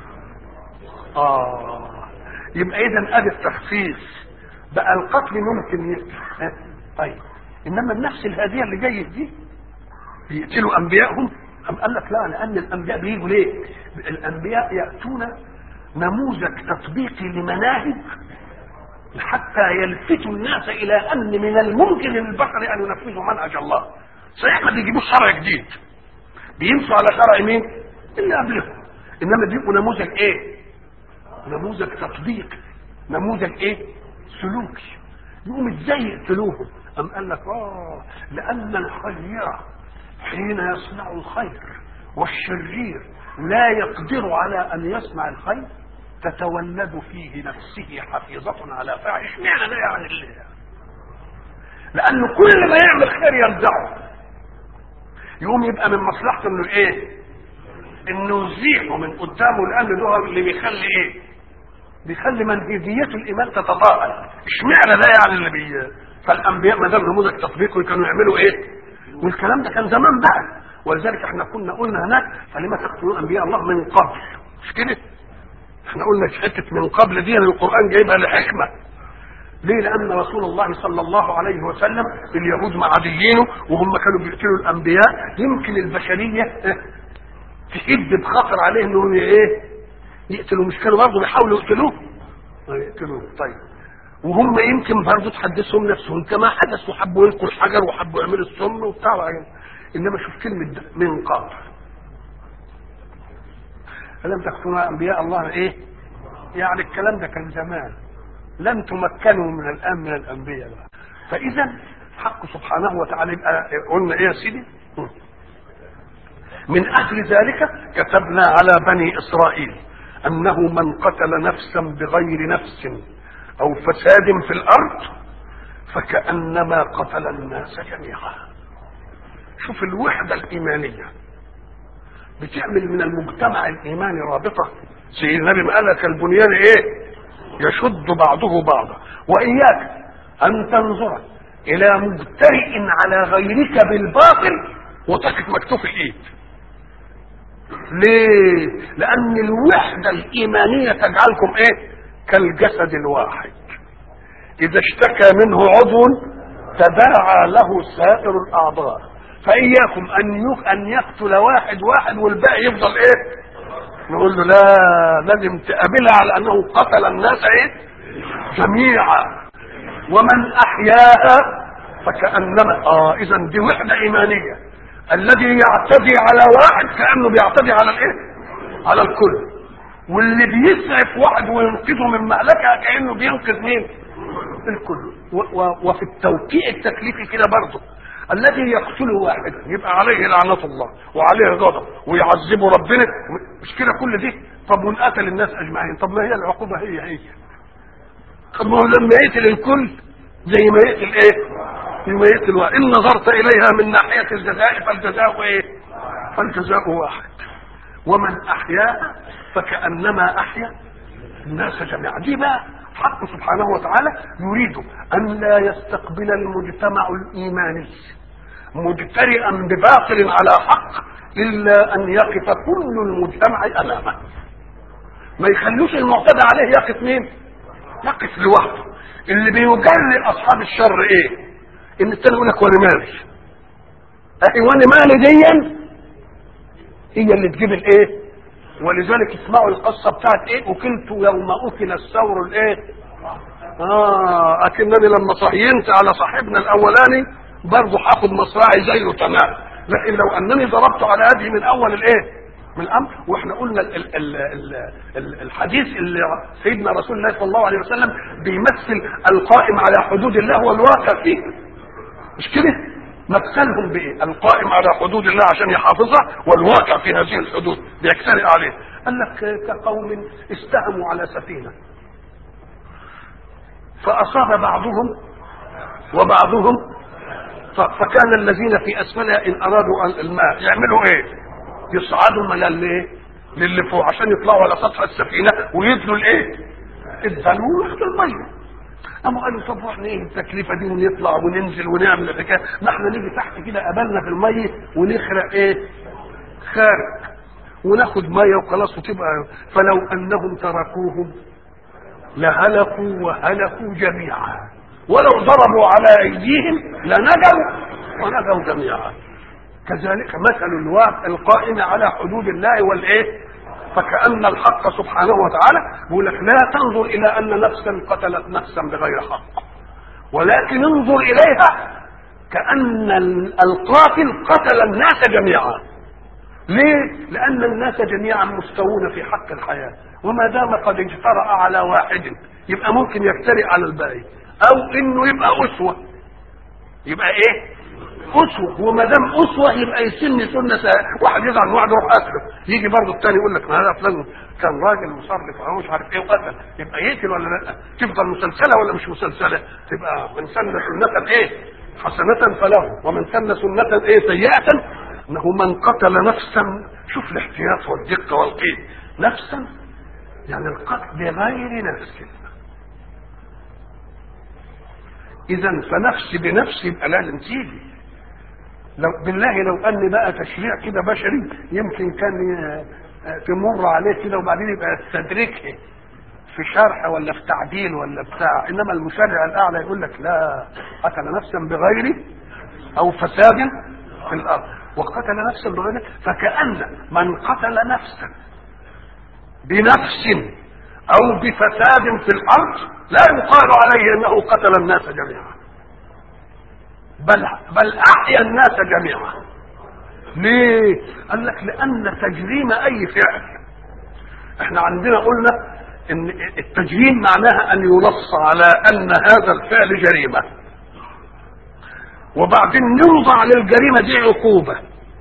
اه يبقى اذا ادي التخصيص بقى القتل ممكن يقتل ها؟ طيب انما النفس الهاديه اللي جايه دي بيقتلوا انبيائهم أم قال لك لا لان الانبياء بيجوا ليه؟ الانبياء ياتون نموذج تطبيقي لمناهج حتى يلفتوا الناس الى ان من الممكن للبشر ان ينفذوا منهج الله. صحيح ما بيجيبوش شرع جديد. بيمشوا على شرع مين؟ اللي قبلهم. انما بيبقوا نموذج ايه؟ نموذج تطبيقي. نموذج ايه؟ سلوكي. يقوم ازاي يقتلوهم؟ أم قال لك اه لأن الخير حين يصنع الخير والشرير لا يقدر على أن يصنع الخير تتولد فيه نفسه حفيظة على فعل اشمعنى ده يعني اللي لأنه كل ما يعمل خير يرجعه يقوم يبقى من مصلحته انه ايه؟ انه يزيحه من قدامه لأن ده اللي بيخلي ايه؟ بيخلي منهجيته الإيمان تتضاءل اشمعنى ده يعني اللي بي فالانبياء ما دام نموذج تطبيقي كانوا يعملوا ايه؟ والكلام ده كان زمان بقى ولذلك احنا كنا قلنا هناك فلما تقتلون انبياء الله من قبل مش كده؟ احنا قلنا حته من قبل دي القران جايبها لحكمه ليه؟ لأن رسول الله صلى الله عليه وسلم اليهود معاديينه وهم كانوا بيقتلوا الأنبياء يمكن البشرية تشد بخطر عليه إنهم إيه؟ يقتلوا مش كانوا برضه بيحاولوا يقتلوه؟ يقتلوه طيب وهم يمكن برضه تحدثهم نفسهم كما حدث وحبوا يلقوا الحجر وحبوا يعملوا السم وبتاع وعين. انما شوف كلمه ده من قبل فلم تكونوا انبياء الله ايه؟ يعني الكلام ده كان زمان لم تمكنوا من الان من الانبياء بقى. فاذا حق سبحانه وتعالى يبقى قلنا ايه يا سيدي؟ من اجل ذلك كتبنا على بني اسرائيل انه من قتل نفسا بغير نفس او فساد في الارض فكانما قتل الناس جميعا شوف الوحده الايمانيه بتعمل من المجتمع الايماني رابطه زي النبي قال لك البنيان ايه يشد بعضه بعضا واياك ان تنظر الى مجترئ على غيرك بالباطل وتقف مكتوف الايد ليه لان الوحده الايمانيه تجعلكم ايه كالجسد الواحد اذا اشتكى منه عضو تداعى له سائر الاعضاء فاياكم ان ان يقتل واحد واحد والباقي يفضل ايه نقول له لا لازم تقابلها على انه قتل الناس ايه جميعا ومن احياها فكانما اه اذا دي وحده ايمانيه الذي يعتدي على واحد كانه بيعتدي على الايه على الكل واللي بيسعف واحد وينقذه من مهلكه كانه بينقذ مين الكل و و وفي التوقيع التكليفي كده برضه الذي يقتل واحدا يبقى عليه لعنة الله وعليه غضب ويعذبه ربنا مش كده كل دي طب وان قتل الناس اجمعين طب ما هي العقوبة هي هي طب ما هو لما يقتل الكل زي ما يقتل ايه زي ما يقتل واحد ان نظرت اليها من ناحية الجزاء فالجزاء ايه فالجزاء واحد ومن احياها فكأنما احيا الناس جميعا دي بقى حق سبحانه وتعالى يريد ان لا يستقبل المجتمع الايماني مجترئا بباطل على حق الا ان يقف كل المجتمع امامه ما يخلوش المعتدى عليه يقف مين يقف لوحده اللي بيجري اصحاب الشر ايه ان التاني يقول لك وانا مالي اهي وانا مالي ديا هي اللي تجيب الايه ولذلك اسمعوا القصة بتاعت ايه وكلت يوم اكل الثور الايه اه اكنني لما صهينت على صاحبنا الاولاني برضه هاخد مصراعي زيه تمام لكن لو انني ضربت على هذه من اول الايه من الامر واحنا قلنا ال ال ال ال ال الحديث اللي سيدنا رسول الله صلى الله عليه وسلم بيمثل القائم على حدود الله والواقع فيه مش كده مثلهم بايه؟ القائم على حدود الله عشان يحافظها والواقع في هذه الحدود بيجترئ عليه. قال لك كقوم استهموا على سفينه فاصاب بعضهم وبعضهم فكان الذين في اسفلها ان ارادوا أن الماء يعملوا ايه؟ يصعدوا من الايه؟ للي فوق عشان يطلعوا على سطح السفينه ويدلوا الايه؟ الدلو وياخدوا الميه. قاموا قالوا طب واحنا ايه التكلفه دي ونطلع وننزل ونعمل الحكايه ما احنا نيجي تحت كده قبلنا في الميه ونخرق ايه خارج وناخد ميه وخلاص وتبقى فلو انهم تركوهم لهلكوا وهلكوا جميعا ولو ضربوا على ايديهم لنجوا ونجوا جميعا كذلك مثل الواقع القائم على حدود الله والايه فكأن الحق سبحانه وتعالى يقول لك لا تنظر إلى أن نفسا قتلت نفسا بغير حق ولكن انظر إليها كأن القاتل قتل الناس جميعا ليه؟ لأن الناس جميعا مستوون في حق الحياة وما دام قد اجترأ على واحد يبقى ممكن يجترئ على الباقي أو إنه يبقى أسوة يبقى إيه؟ اسوه وما دام اسوه يبقى يسن سنه سا- واحد يزعل من واحد يروح قتله يجي برضه الثاني يقول لك ما هذا فلان كان راجل مصرف او مش عارف ايه وقتل يبقى يقتل ولا لا تفضل مسلسله ولا مش مسلسله تبقى من سن سنه ايه حسنه فله ومن سن سنه ايه سيئه انه من قتل نفسا شوف الاحتياط والدقه والقيد نفسا يعني القتل بغير نفس اذا فنفس بنفس يبقى لازم تيجي لو بالله لو ان بقى تشريع كده بشري يمكن كان ي- تمر عليه كده وبعدين يبقى يستدركه في شرح ولا في تعديل ولا بتاع انما المشرع الاعلى يقول لك لا قتل نفسا بغير او فساد في الارض وقتل نفسا بغير فكأن من قتل نفسا بنفس او بفساد في الارض لا يقال عليه انه قتل الناس جميعا بل بل احيا الناس جميعا ليه قال لك لان تجريم اي فعل احنا عندنا قلنا ان التجريم معناها ان ينص على ان هذا الفعل جريمه وبعدين نوضع للجريمه دي عقوبه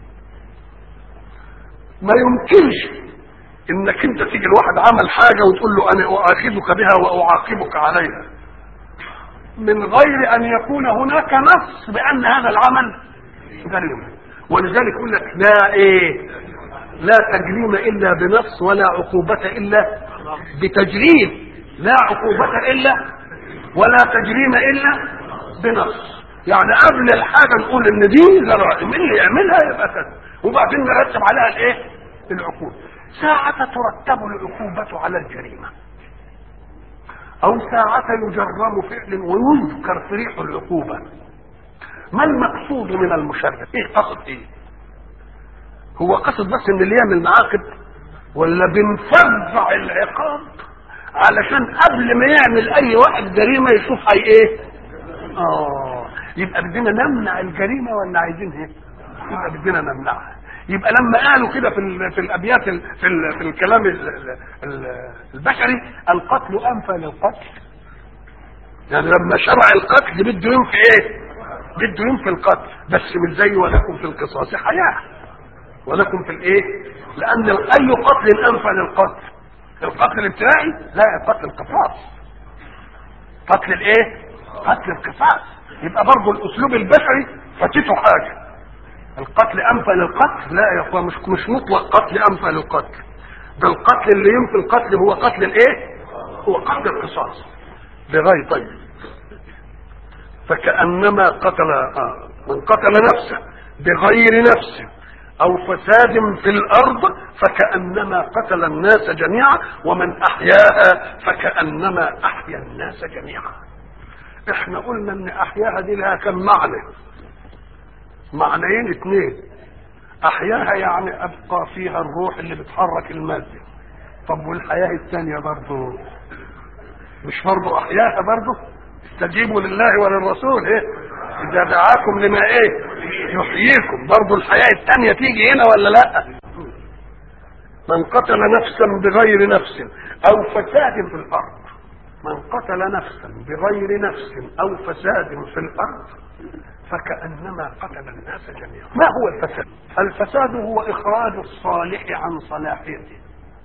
ما يمكنش انك انت تيجي لواحد عمل حاجه وتقول له انا اؤاخذك بها واعاقبك عليها من غير ان يكون هناك نص بان هذا العمل جريمه ولذلك يقول لك لا ايه لا تجريم الا بنص ولا عقوبه الا بتجريم لا عقوبه الا ولا تجريم الا بنص يعني قبل الحاجه نقول ان دي جرائم اللي يعملها يبقى كذا وبعدين نرتب عليها الايه العقوبه ساعة ترتب العقوبة على الجريمة أو ساعة يجرم فعل ويذكر في ريح العقوبة ما المقصود من المشرع؟ إيه قصد إيه؟ هو قصد بس إن اللي يعمل معاقب ولا بنفرع العقاب علشان قبل ما يعمل أي واحد جريمة يشوف هي إيه؟ آه يبقى بدنا نمنع الجريمة ولا عايزين إيه؟ يبقى بدنا نمنعها يبقى لما قالوا كده في ال في الابيات ال في, ال في الكلام ال ال البشري القتل انفى للقتل يعني لما شرع القتل بده ينفي ايه بده ينفي القتل بس مش زي ولكم في القصاص حياه ولكم في الايه لان اي قتل انفى للقتل القتل الابتدائي لا القتل القصاص قتل الايه قتل القصاص يبقى برضه الاسلوب البشري فاتته حاجه القتل انفى للقتل لا يا اخوان مش مش مطلق قتل انفى للقتل ده القتل اللي ينفي القتل هو قتل الايه هو قتل القصاص بغير طيب فكانما قتل آه من قتل نفسه بغير نفس او فساد في الارض فكانما قتل الناس جميعا ومن احياها فكانما احيا الناس جميعا احنا قلنا ان احياها دي لها كم معنى معنيين اثنين احياها يعني ابقى فيها الروح اللي بتحرك الماده طب والحياه الثانيه برضه مش برضه احياها برضه استجيبوا لله وللرسول ايه اذا دعاكم لما ايه يحييكم برضه الحياه الثانيه تيجي هنا ولا لا من قتل نفسا بغير نفس او فساد في الارض من قتل نفسا بغير نفس او فساد في الارض فكأنما قتل الناس جميعا ما هو الفساد الفساد هو إخراج الصالح عن صلاحيته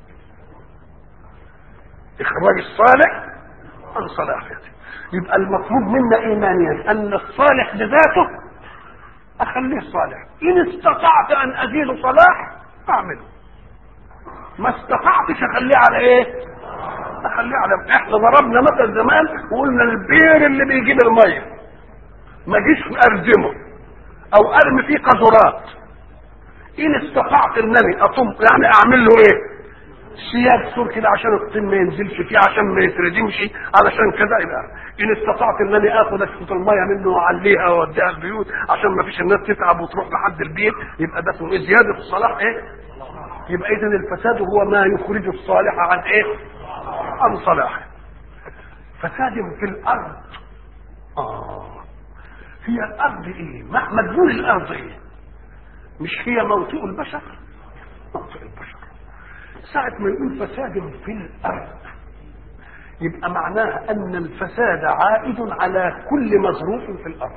إخراج الصالح عن صلاحيته يبقى المطلوب منا إيمانيا أن الصالح بذاته أخليه صالح إن استطعت أن أزيد صلاح أعمله ما استطعتش أخليه على إيه نخليه على احنا ضربنا مثل زمان وقلنا البير اللي بيجيب الميه ما جيش ارجمه او ارمي فيه قذرات ان استطعت انني اطم يعني اعمل له ايه سياج سور كده عشان الطين ما ينزلش فيه عشان ما يتردمش علشان كذا يبقى ان استطعت انني اخد اشفط الميه منه واعليها واوديها البيوت عشان ما فيش الناس تتعب وتروح لحد البيت يبقى ده اسمه ايه زياده الصلاح ايه يبقى اذا الفساد هو ما يخرج الصالح عن ايه عن صلاحه فساد في الارض اه هي الارض ايه مدلول الارض ايه مش هي موطئ البشر موطئ البشر ساعة ما يقول فساد في الأرض يبقى معناها أن الفساد عائد على كل مظروف في الأرض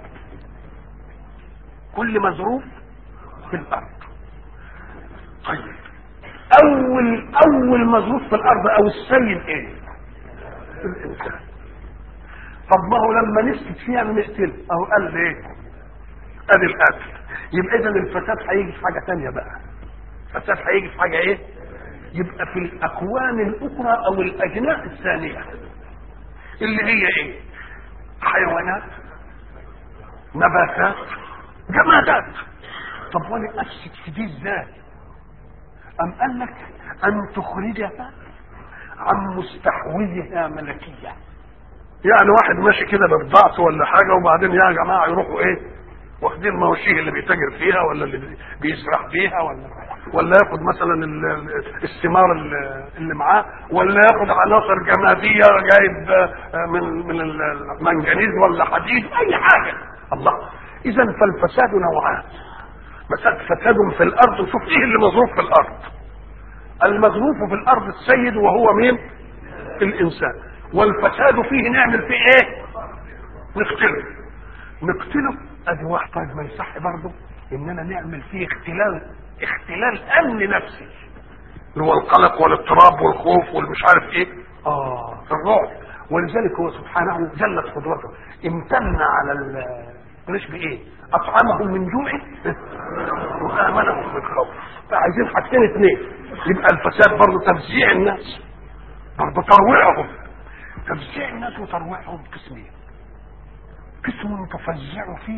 كل مظروف في الأرض طيب أول أول مظروف في الأرض أو السيد إيه؟ الإنسان طب ما هو لما نسكت فيها نقتله أهو قال ليه؟ أدي القتل يبقى إذا الفساد هيجي في حاجة تانية بقى الفساد هيجي في حاجة إيه؟ يبقى في الاكوان الاخرى او الاجناس الثانيه اللي هي ايه حيوانات نباتات جمادات طب وانا افسد في دي ازاي ام قال لك ان تخرجها عن مستحوذها ملكيه يعني واحد ماشي كده ببضاعته ولا حاجه وبعدين يا جماعه يروحوا ايه واخدين مواشيه اللي بيتاجر فيها ولا اللي بيسرح فيها ولا ولا ياخد مثلا الثمار اللي معاه ولا ياخد عناصر جماديه جايب من من المنجنيز ولا حديد اي حاجه الله اذا فالفساد نوعان مسألة فساد في الارض شوف ايه اللي مظروف في الارض المظروف في الارض السيد وهو مين الانسان والفساد فيه نعمل فيه ايه نقتله نقتله ادي واحد طيب ما يصح برضه اننا نعمل فيه اختلال اختلال امن نفسي اللي هو القلق والاضطراب والخوف والمش عارف ايه اه الرعب ولذلك هو سبحانه جلت قدرته امتن على القريش بايه اطعمهم من جوع وامنهم من خوف فعايزين حاجتين اثنين يبقى الفساد برضه تفزيع الناس برضه ترويعهم تفزيع الناس وترويعهم قسمين قسم تفزع فيه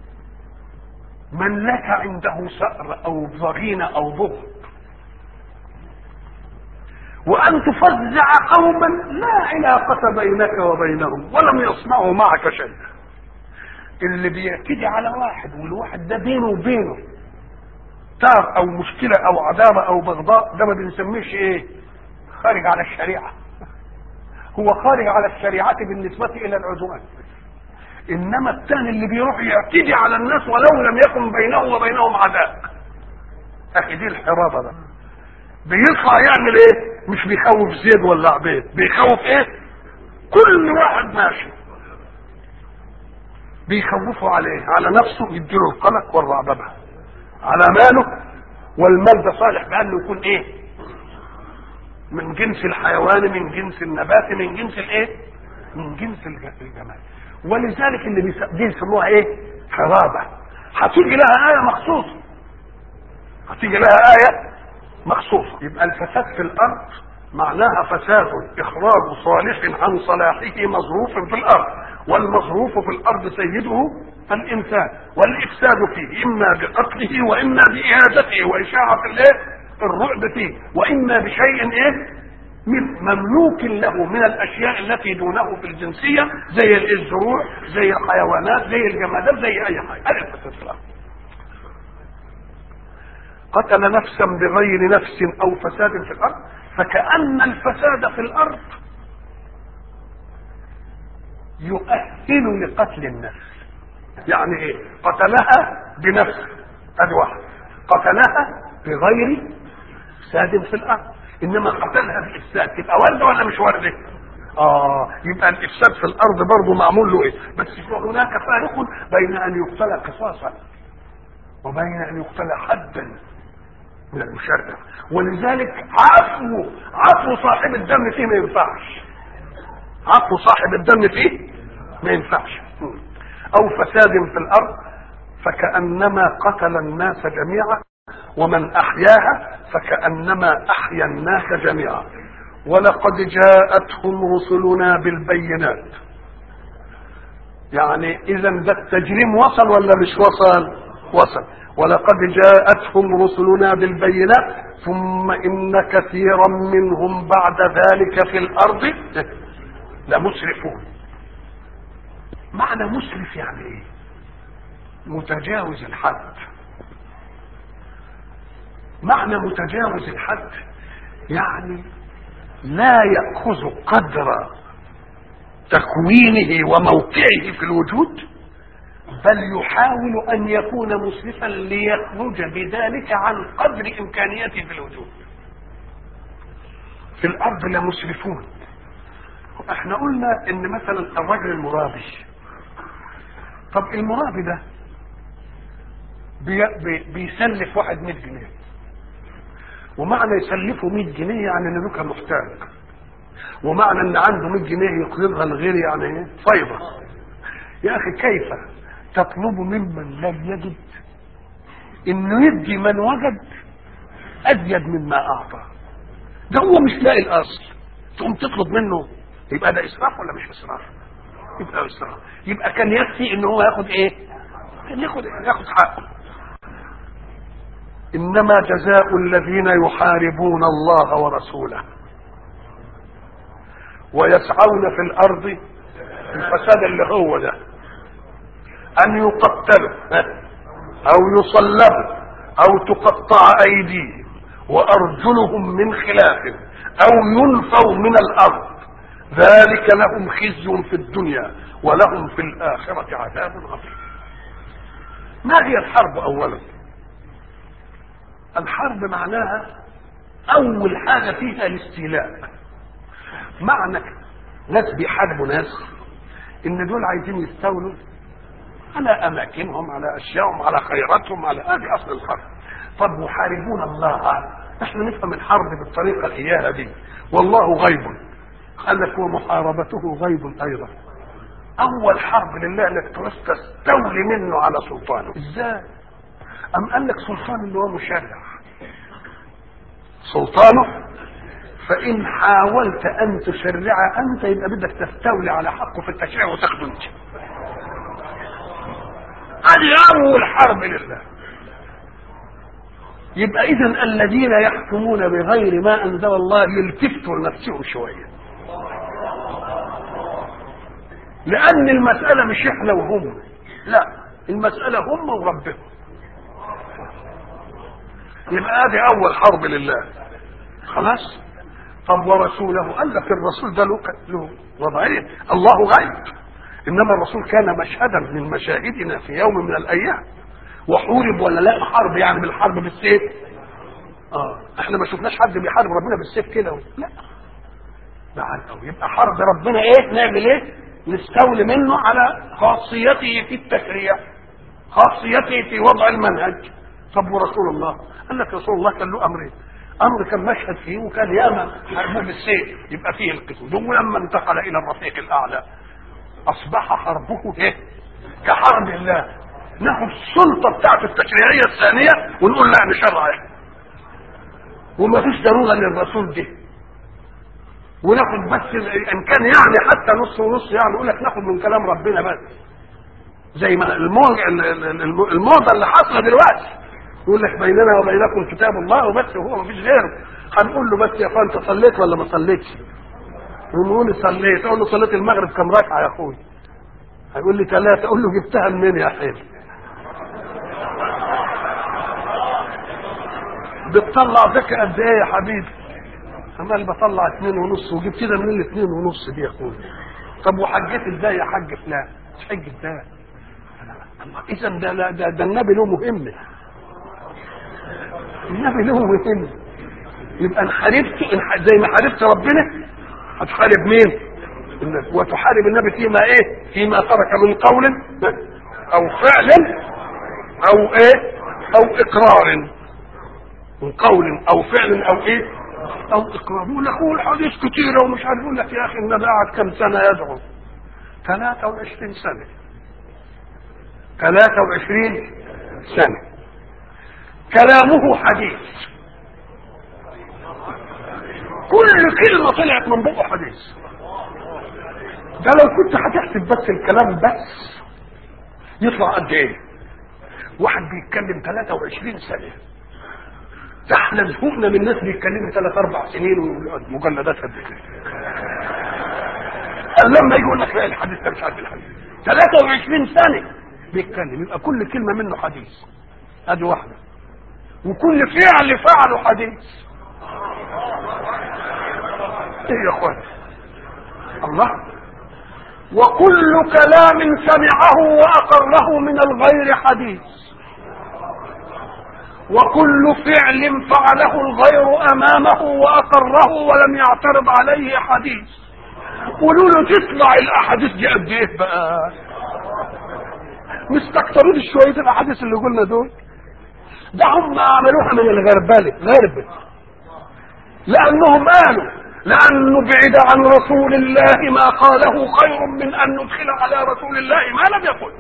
من لك عنده سأر أو ضغينة أو ضغط وأن تفزع قوما لا علاقة بينك وبينهم ولم يصنعوا معك شيئا اللي بيعتدي على واحد والواحد ده بينه وبينه تار أو مشكلة أو عداوة أو بغضاء ده ما بنسميش إيه خارج على الشريعة هو خارج على الشريعة بالنسبة إلى العدوان انما الثاني اللي بيروح يعتدي على الناس ولو لم يكن بينه وبينهم عداء اخي دي الحرابه ده بيطلع يعمل ايه مش بيخوف زيد ولا عبيد بيخوف ايه كل واحد ماشي بيخوفه عليه على نفسه يديله القلق والرعببه على ماله والمال ده صالح بانه يكون ايه من جنس الحيوان من جنس النبات من جنس الايه من جنس الجمال ولذلك اللي دي يسموها ايه حرابة هتيجي لها آية مخصوصة هتيجي لها آية مخصوصة يبقى الفساد في الأرض معناها فساد إخراج صالح عن صلاحه مظروف في الأرض والمظروف في الأرض سيده الإنسان والإفساد فيه إما بقتله وإما بإهادته وإشاعة الإيه الرعب فيه وإما بشيء إيه مملوك له من الاشياء التي دونه في الجنسيه زي الزروع زي الحيوانات زي الجمادات زي اي حاجه هذا الفساد في الارض قتل نفسا بغير نفس او فساد في الارض فكأن الفساد في الارض يؤهل لقتل النفس يعني ايه قتلها بنفس ادي واحد قتلها بغير فساد في الارض انما قتلها بافساد تبقى وارده ولا مش وارده؟ اه يبقى الافساد في الارض برضه معمول له ايه؟ بس هناك فارق بين ان يقتل قصاصا وبين ان يقتل حدا من المشرع ولذلك عفو عفو صاحب الدم فيه ما ينفعش عفو صاحب الدم فيه ما ينفعش او فساد في الارض فكانما قتل الناس جميعا ومن احياها فكانما احيا الناس جميعا ولقد جاءتهم رسلنا بالبينات يعني اذا ده التجريم وصل ولا مش وصل وصل ولقد جاءتهم رسلنا بالبينات ثم ان كثيرا منهم بعد ذلك في الارض لمسرفون معنى مسرف يعني ايه متجاوز الحد معنى متجاوز الحد يعني لا ياخذ قدر تكوينه وموقعه في الوجود بل يحاول ان يكون مسرفا ليخرج بذلك عن قدر امكانيته في الوجود في الارض لمسرفون احنا قلنا ان مثلا الرجل المرابي طب المرابي ده بي بي بيسلف واحد 100 جنيه ومعنى يسلفه 100 جنيه يعني ان له كان محتاج ومعنى ان عنده 100 جنيه يقرضها لغير يعني ايه فايضه يا اخي كيف تطلب ممن لم يجد انه يدي من وجد ازيد مما اعطى ده هو مش لاقي الاصل تقوم تطلب منه يبقى ده اسراف ولا مش اسراف يبقى اسراف يبقى كان يكفي ان هو ياخد ايه كان ياخد ياخد حقه انما جزاء الذين يحاربون الله ورسوله ويسعون في الارض الفساد اللي هو ده ان يقتلوا او يصلبوا او تقطع ايديهم وارجلهم من خلاف او ينفوا من الارض ذلك لهم خزي في الدنيا ولهم في الاخره عذاب عظيم ما هي الحرب اولا الحرب معناها اول حاجه فيها الاستيلاء معنى ناس بيحاربوا ناس ان دول عايزين يستولوا على اماكنهم على اشيائهم على خيراتهم على ادي اصل الحرب طب محاربون الله احنا نفهم الحرب بالطريقه الاياها دي والله غيب قال لك ومحاربته غيب ايضا اول حرب لله انك تستولي منه على سلطانه ازاي ام قال لك سلطان اللي هو مشرع سلطانه فان حاولت ان تشرع انت يبقى بدك تستولي على حقه في التشريع وتاخده انت هذه اول حرب لله يبقى اذا الذين يحكمون بغير ما انزل الله يلتفتوا لنفسهم شويه لان المساله مش احنا وهم لا المساله هم وربهم يبقى هذه اول حرب لله خلاص طب ورسوله قال لك الرسول ده له له وضعيه الله غيب انما الرسول كان مشهدا من مشاهدنا في يوم من الايام وحورب ولا لا حرب يعني بالحرب بالسيف اه احنا ما شفناش حد بيحارب ربنا بالسيف كده لا بعد او يبقى حرب ربنا ايه نعمل ايه نستولي منه على خاصيته في التشريع خاصيته في وضع المنهج طب ورسول الله قال لك رسول الله كان له امرين امر كان مشهد فيه وكان ياما حربه بالسيف يبقى فيه القتل ولما انتقل الى الرفيق الاعلى اصبح حربه ايه كحرب الله ناخد السلطه بتاعت التشريعيه الثانيه ونقول لا نشرع احنا وما فيش ضروره للرسول دي وناخد بس ان كان يعني حتى نص ونص يعني يقول لك ناخد من كلام ربنا بس زي ما الموجة الموضه اللي حاصله دلوقتي يقول لك بيننا وبينكم كتاب الله وبس وهو ما فيش غيره هنقول له بس يا اخوان انت صليت ولا ما صليتش؟ ونقول له صليت اقول له صليت المغرب كم ركعه يا اخوي؟ هيقول لي ثلاثه اقول له جبتها منين يا حبيبي؟ بتطلع ذكي قد ايه يا حبيبي؟ عمال بطلع اثنين ونص وجبت كده من الاثنين ونص دي يا اخوي طب وحجيت ازاي يا حاج فلان؟ تحج ازاي؟ اذا ده, ده, ده, ده النبي له مهمه النبي له مهمه يبقى ان حاربت زي ما حاربت ربنا هتحارب مين؟ النبي وتحارب النبي فيما ايه؟ فيما ترك من قول او فعل او ايه؟ او اقرار من قول او فعل او ايه؟ او اقرار يقول لك هو الحديث كتير ومش عارف يقول لك يا اخي النبي قعد كم سنه يدعو 23 سنه 23 سنه كلامه حديث كل كلمة طلعت من بقه حديث ده لو كنت هتحسب بس الكلام بس يطلع قد ايه واحد بيتكلم 23 سنة ده احنا زهقنا من الناس بيتكلموا ثلاث اربع سنين ويقعد مجلدات قد كده لما يجي يقول لك لا الحديث ده مش عارف الحديث 23 سنة بيتكلم يبقى كل كلمة منه حديث ادي واحدة وكل فعل فعله حديث ايه يا اخوان الله وكل كلام سمعه واقره من الغير حديث وكل فعل فعله الغير امامه واقره ولم يعترض عليه حديث قولوا له تطلع الاحاديث دي قد ايه بقى مستكترين شويه الاحاديث اللي قلنا دول ده هم عملوها من الغربله غربه لانهم قالوا لانه بعد عن رسول الله ما قاله خير من ان ندخل على رسول الله ما لم يقل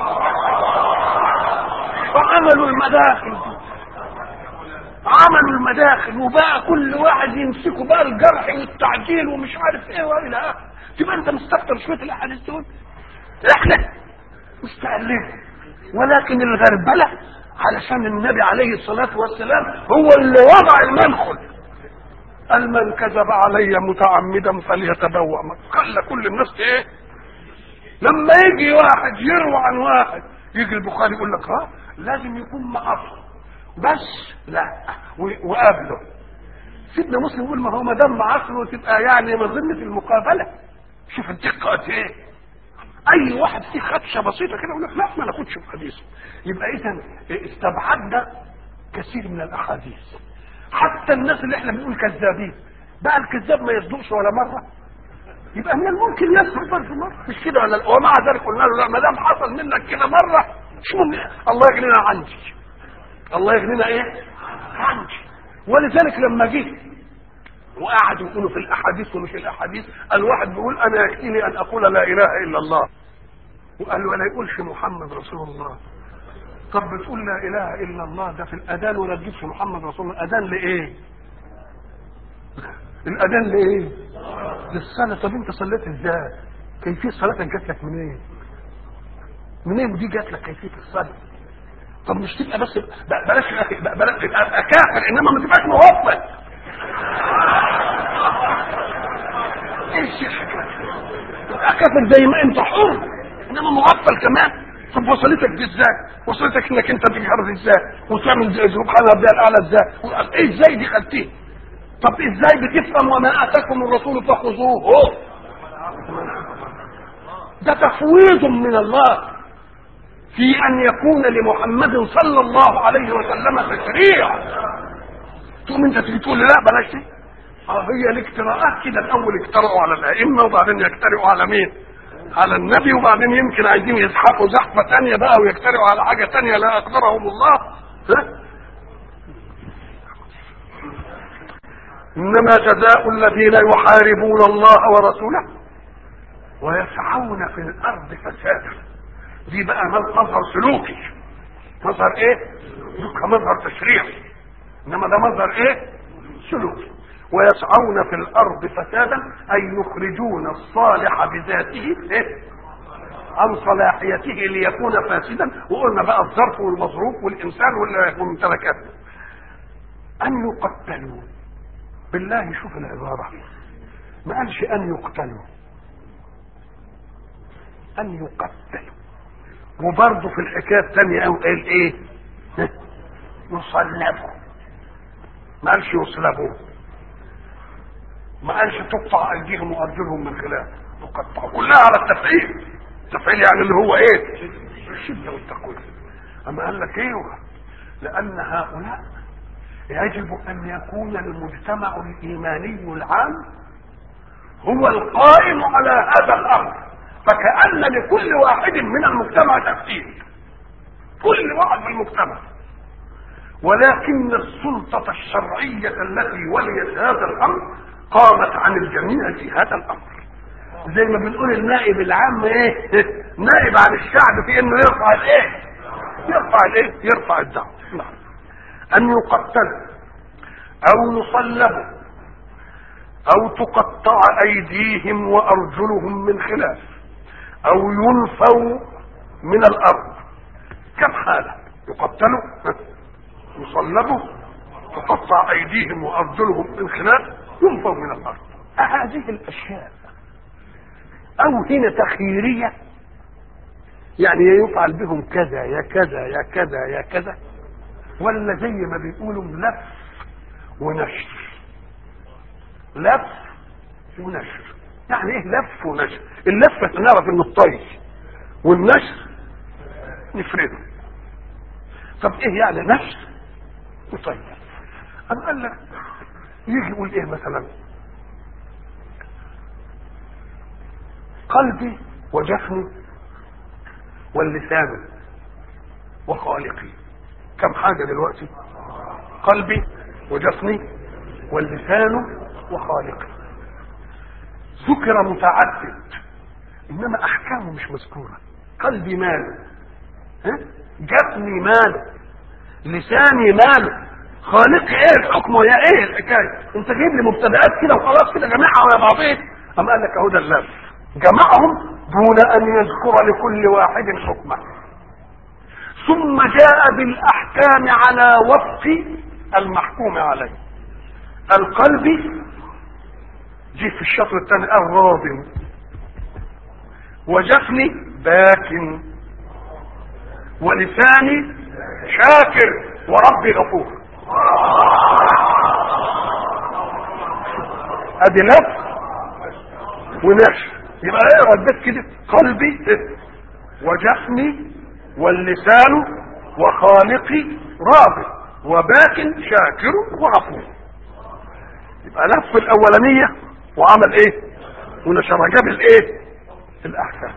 فعملوا المداخل عملوا المداخل وبقى كل واحد يمسكوا بقى الجرح والتعجيل ومش عارف ايه والى اخره تبقى انت مستكتر شويه الاحاديث دول احنا مستقلين ولكن الغربله علشان النبي عليه الصلاه والسلام هو اللي وضع المدخل قال من كذب علي متعمدا فليتبوأ خلى كل الناس ايه لما يجي واحد يروى عن واحد يجي البخاري يقول لك ها لازم يكون معصر بس لا وقابله سيدنا مسلم يقول ما هو ما دام معصر تبقى يعني مظنه المقابله شوف الدقه قد ايه اي واحد فيه خدشه بسيطه كده يقول لك لا ما ناخدش في حديثه يبقى اذا استبعدنا كثير من الاحاديث حتى الناس اللي احنا بنقول كذابين بقى الكذاب ما يصدقش ولا مره يبقى من الممكن يصدق برضه مره مش كده ولا ومع ذلك قلنا له لا ما دام حصل منك كده مره مش ممكن الله يغنينا عنك الله يغنينا ايه عنك ولذلك لما جه وقعدوا يقولوا في الاحاديث ومش الاحاديث الواحد بيقول انا يكفيني ان اقول لا اله الا الله وقال له ولا يقولش محمد رسول الله طب بتقول لا اله الا الله ده في الاذان ولا تجيبش محمد رسول الله اذان لايه الاذان لايه للصلاه طب انت صليت ازاي كيفيه صلاتك جات لك منين منين دي جات لك كيفيه الصلاه طب مش تبقى بس بلاش بلاش تبقى كافر انما ما تبقاش موفق ايش الحكايه تبقى كافر زي ما انت حر انما مغفل كمان طب وصلتك دي ازاي؟ وصلتك انك انت تجهر ازاي؟ وتعمل سبحان ربي الاعلى ازاي؟ ايه ازاي دي خدتيه؟ طب ازاي بتفهم وما اتاكم الرسول فخذوه؟ ده تفويض من الله في ان يكون لمحمد صلى الله عليه وسلم تشريع تقوم انت تيجي تقول لي لا بلاش دي اه هي الاجتراءات كده الاول اجترأوا على الائمه وبعدين يجترئوا على مين؟ على النبي وبعدين يمكن عايزين يزحفوا زحفه ثانيه بقى ويجترئوا على حاجه ثانيه لا اقدرهم الله ها؟ انما جزاء الذين يحاربون الله ورسوله ويسعون في الارض فسادا دي بقى مظهر سلوكي مظهر ايه مظهر تشريعي انما ده مظهر ايه سلوكي ويسعون في الارض فسادا اي يخرجون الصالح بذاته إيه؟ عن صلاحيته ليكون فاسدا وقلنا بقى الظرف والمظروف والانسان والممتلكات ان يقتلوا بالله شوف العباره ما قالش ان يقتلوا ان يقتلوا وبرضه في الحكايه الثانيه قال قال ايه يصلبوا ما قالش يصلبوا ما قالش تقطع ايديهم وارجلهم من خلاف تقطع كلها على التفعيل التفعيل يعني اللي هو ايه الشده والتقويم اما قال لك ايوه لان هؤلاء يجب ان يكون المجتمع الايماني العام هو القائم على هذا الامر فكأن لكل واحد من المجتمع تفسير كل واحد من المجتمع ولكن السلطة الشرعية التي وليت هذا الأمر قامت عن الجميع في هذا الأمر زي ما بنقول النائب العام ايه نائب عن الشعب في انه يرفع الايه يرفع الايه يرفع الدعوة نعم ان يقتلوا او يصلبوا او تقطع ايديهم وارجلهم من خلاف او ينفوا من الارض كم حالة يقتلوا يصلبوا تقطع ايديهم وارجلهم من خلاف ينفوا من الارض هذه الاشياء او هنا تخييرية يعني يا يفعل بهم كذا يا كذا يا كذا يا كذا ولا زي ما بيقولوا لف ونشر لف ونشر يعني ايه لف ونشر اللف نعرف انه الطي والنشر نفرده طب ايه يعني نشر وطي أم قال لك يجي يقول ايه مثلا قلبي وجفني واللسان وخالقي كم حاجة دلوقتي قلبي وجفني واللسان وخالقي ذكر متعدد انما احكامه مش مذكوره قلبي ماله ها جفني ماله لساني ماله خالقي ايه الحكم يا ايه الحكايه انت جايب لي مبتدئات كده وخلاص كده جميعها ويا بعضهم ام قال لك اهو ده اللف جمعهم دون ان يذكر لكل واحد حكمه ثم جاء بالاحكام على وفق المحكوم عليه القلب جه في الشطر الثاني قال راض وجفني باك ولساني شاكر وربي غفور ادي نفس ونشر يبقى ايه رديت كده قلبي وجفني واللسان وخالقي راضي وباك شاكر وغفور يبقى لف الاولانيه وعمل ايه ونشر جاب الايه الاحكام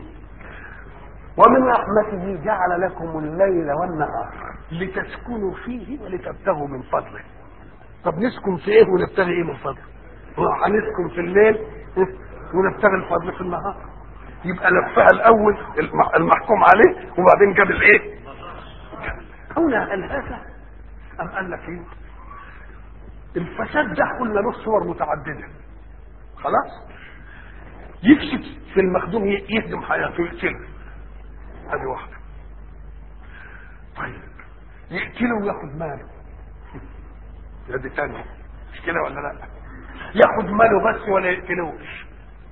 ومن رحمته جعل لكم الليل والنهار لتسكنوا فيه ولتبتغوا من فضله طب نسكن في ايه ونبتغي ايه من فضله هنسكن في الليل ونبتغي الفضل في النهار يبقى لفها الاول المحكوم عليه وبعدين جاب الايه هنا قال هذا ام قال لك ايه الفساد ده قلنا له صور متعدده خلاص يكشف في المخدوم يهدم حياته يقتله هذه واحده طيب يقتله وياخد ماله دي تانية مش كده ولا لا ياخد ماله بس ولا يقتلوش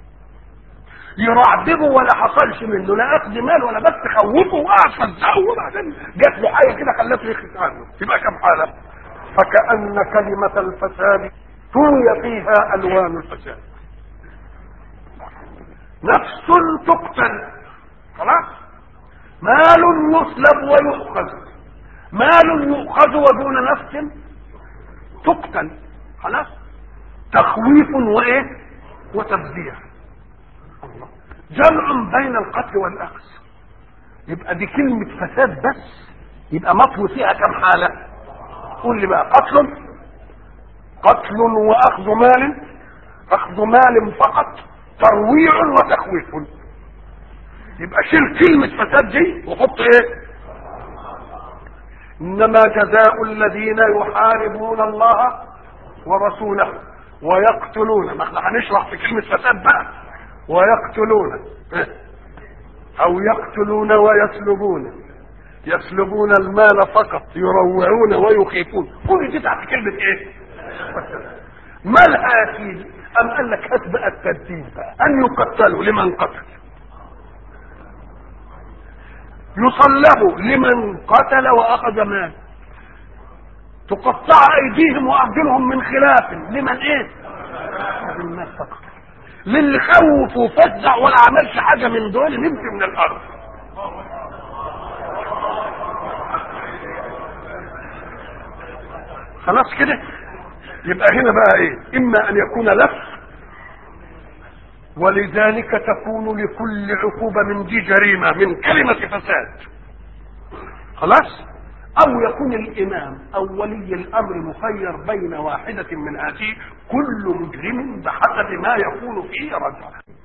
يرعبه ولا حصلش منه لا اخذ مال ولا بس خوفه وقعد فزعه وبعدين جات له حاجه كده خلته يخف عنه يبقى كم حاله فكأن كلمة الفساد توي فيها ألوان الفساد نفس تقتل خلاص مال يسلب ويؤخذ مال يؤخذ ودون نفس تقتل خلاص تخويف وايه وتبذير الله جمع بين القتل والاخذ يبقى دي كلمة فساد بس يبقى مطوي فيها كم حالة قول لي بقى قتل قتل واخذ مال اخذ مال فقط ترويع وتخويف يبقى شيل كلمة فساد دي وحط ايه انما جزاء الذين يحاربون الله ورسوله ويقتلون ما احنا هنشرح في كلمة فساد بقى ويقتلون او يقتلون ويسلبون يسلبون المال فقط يروعون ويخيفون كل دي تحت كلمة ايه مالها يا سيدي ام قال لك هات بقى الترتيب بقى ان يقتلوا لمن قتل يصلبوا لمن قتل واخذ مال تقطع ايديهم وارجلهم من خلاف لمن ايه للناس فقط للي خوف وفزع ولا عملش حاجه من دول نمشي من الارض خلاص كده يبقى هنا بقى ايه اما ان يكون لف ولذلك تكون لكل عقوبة من دي جريمة من كلمة فساد خلاص او يكون الامام او ولي الامر مخير بين واحدة من هذه كل مجرم بحسب ما يكون فيه رجعه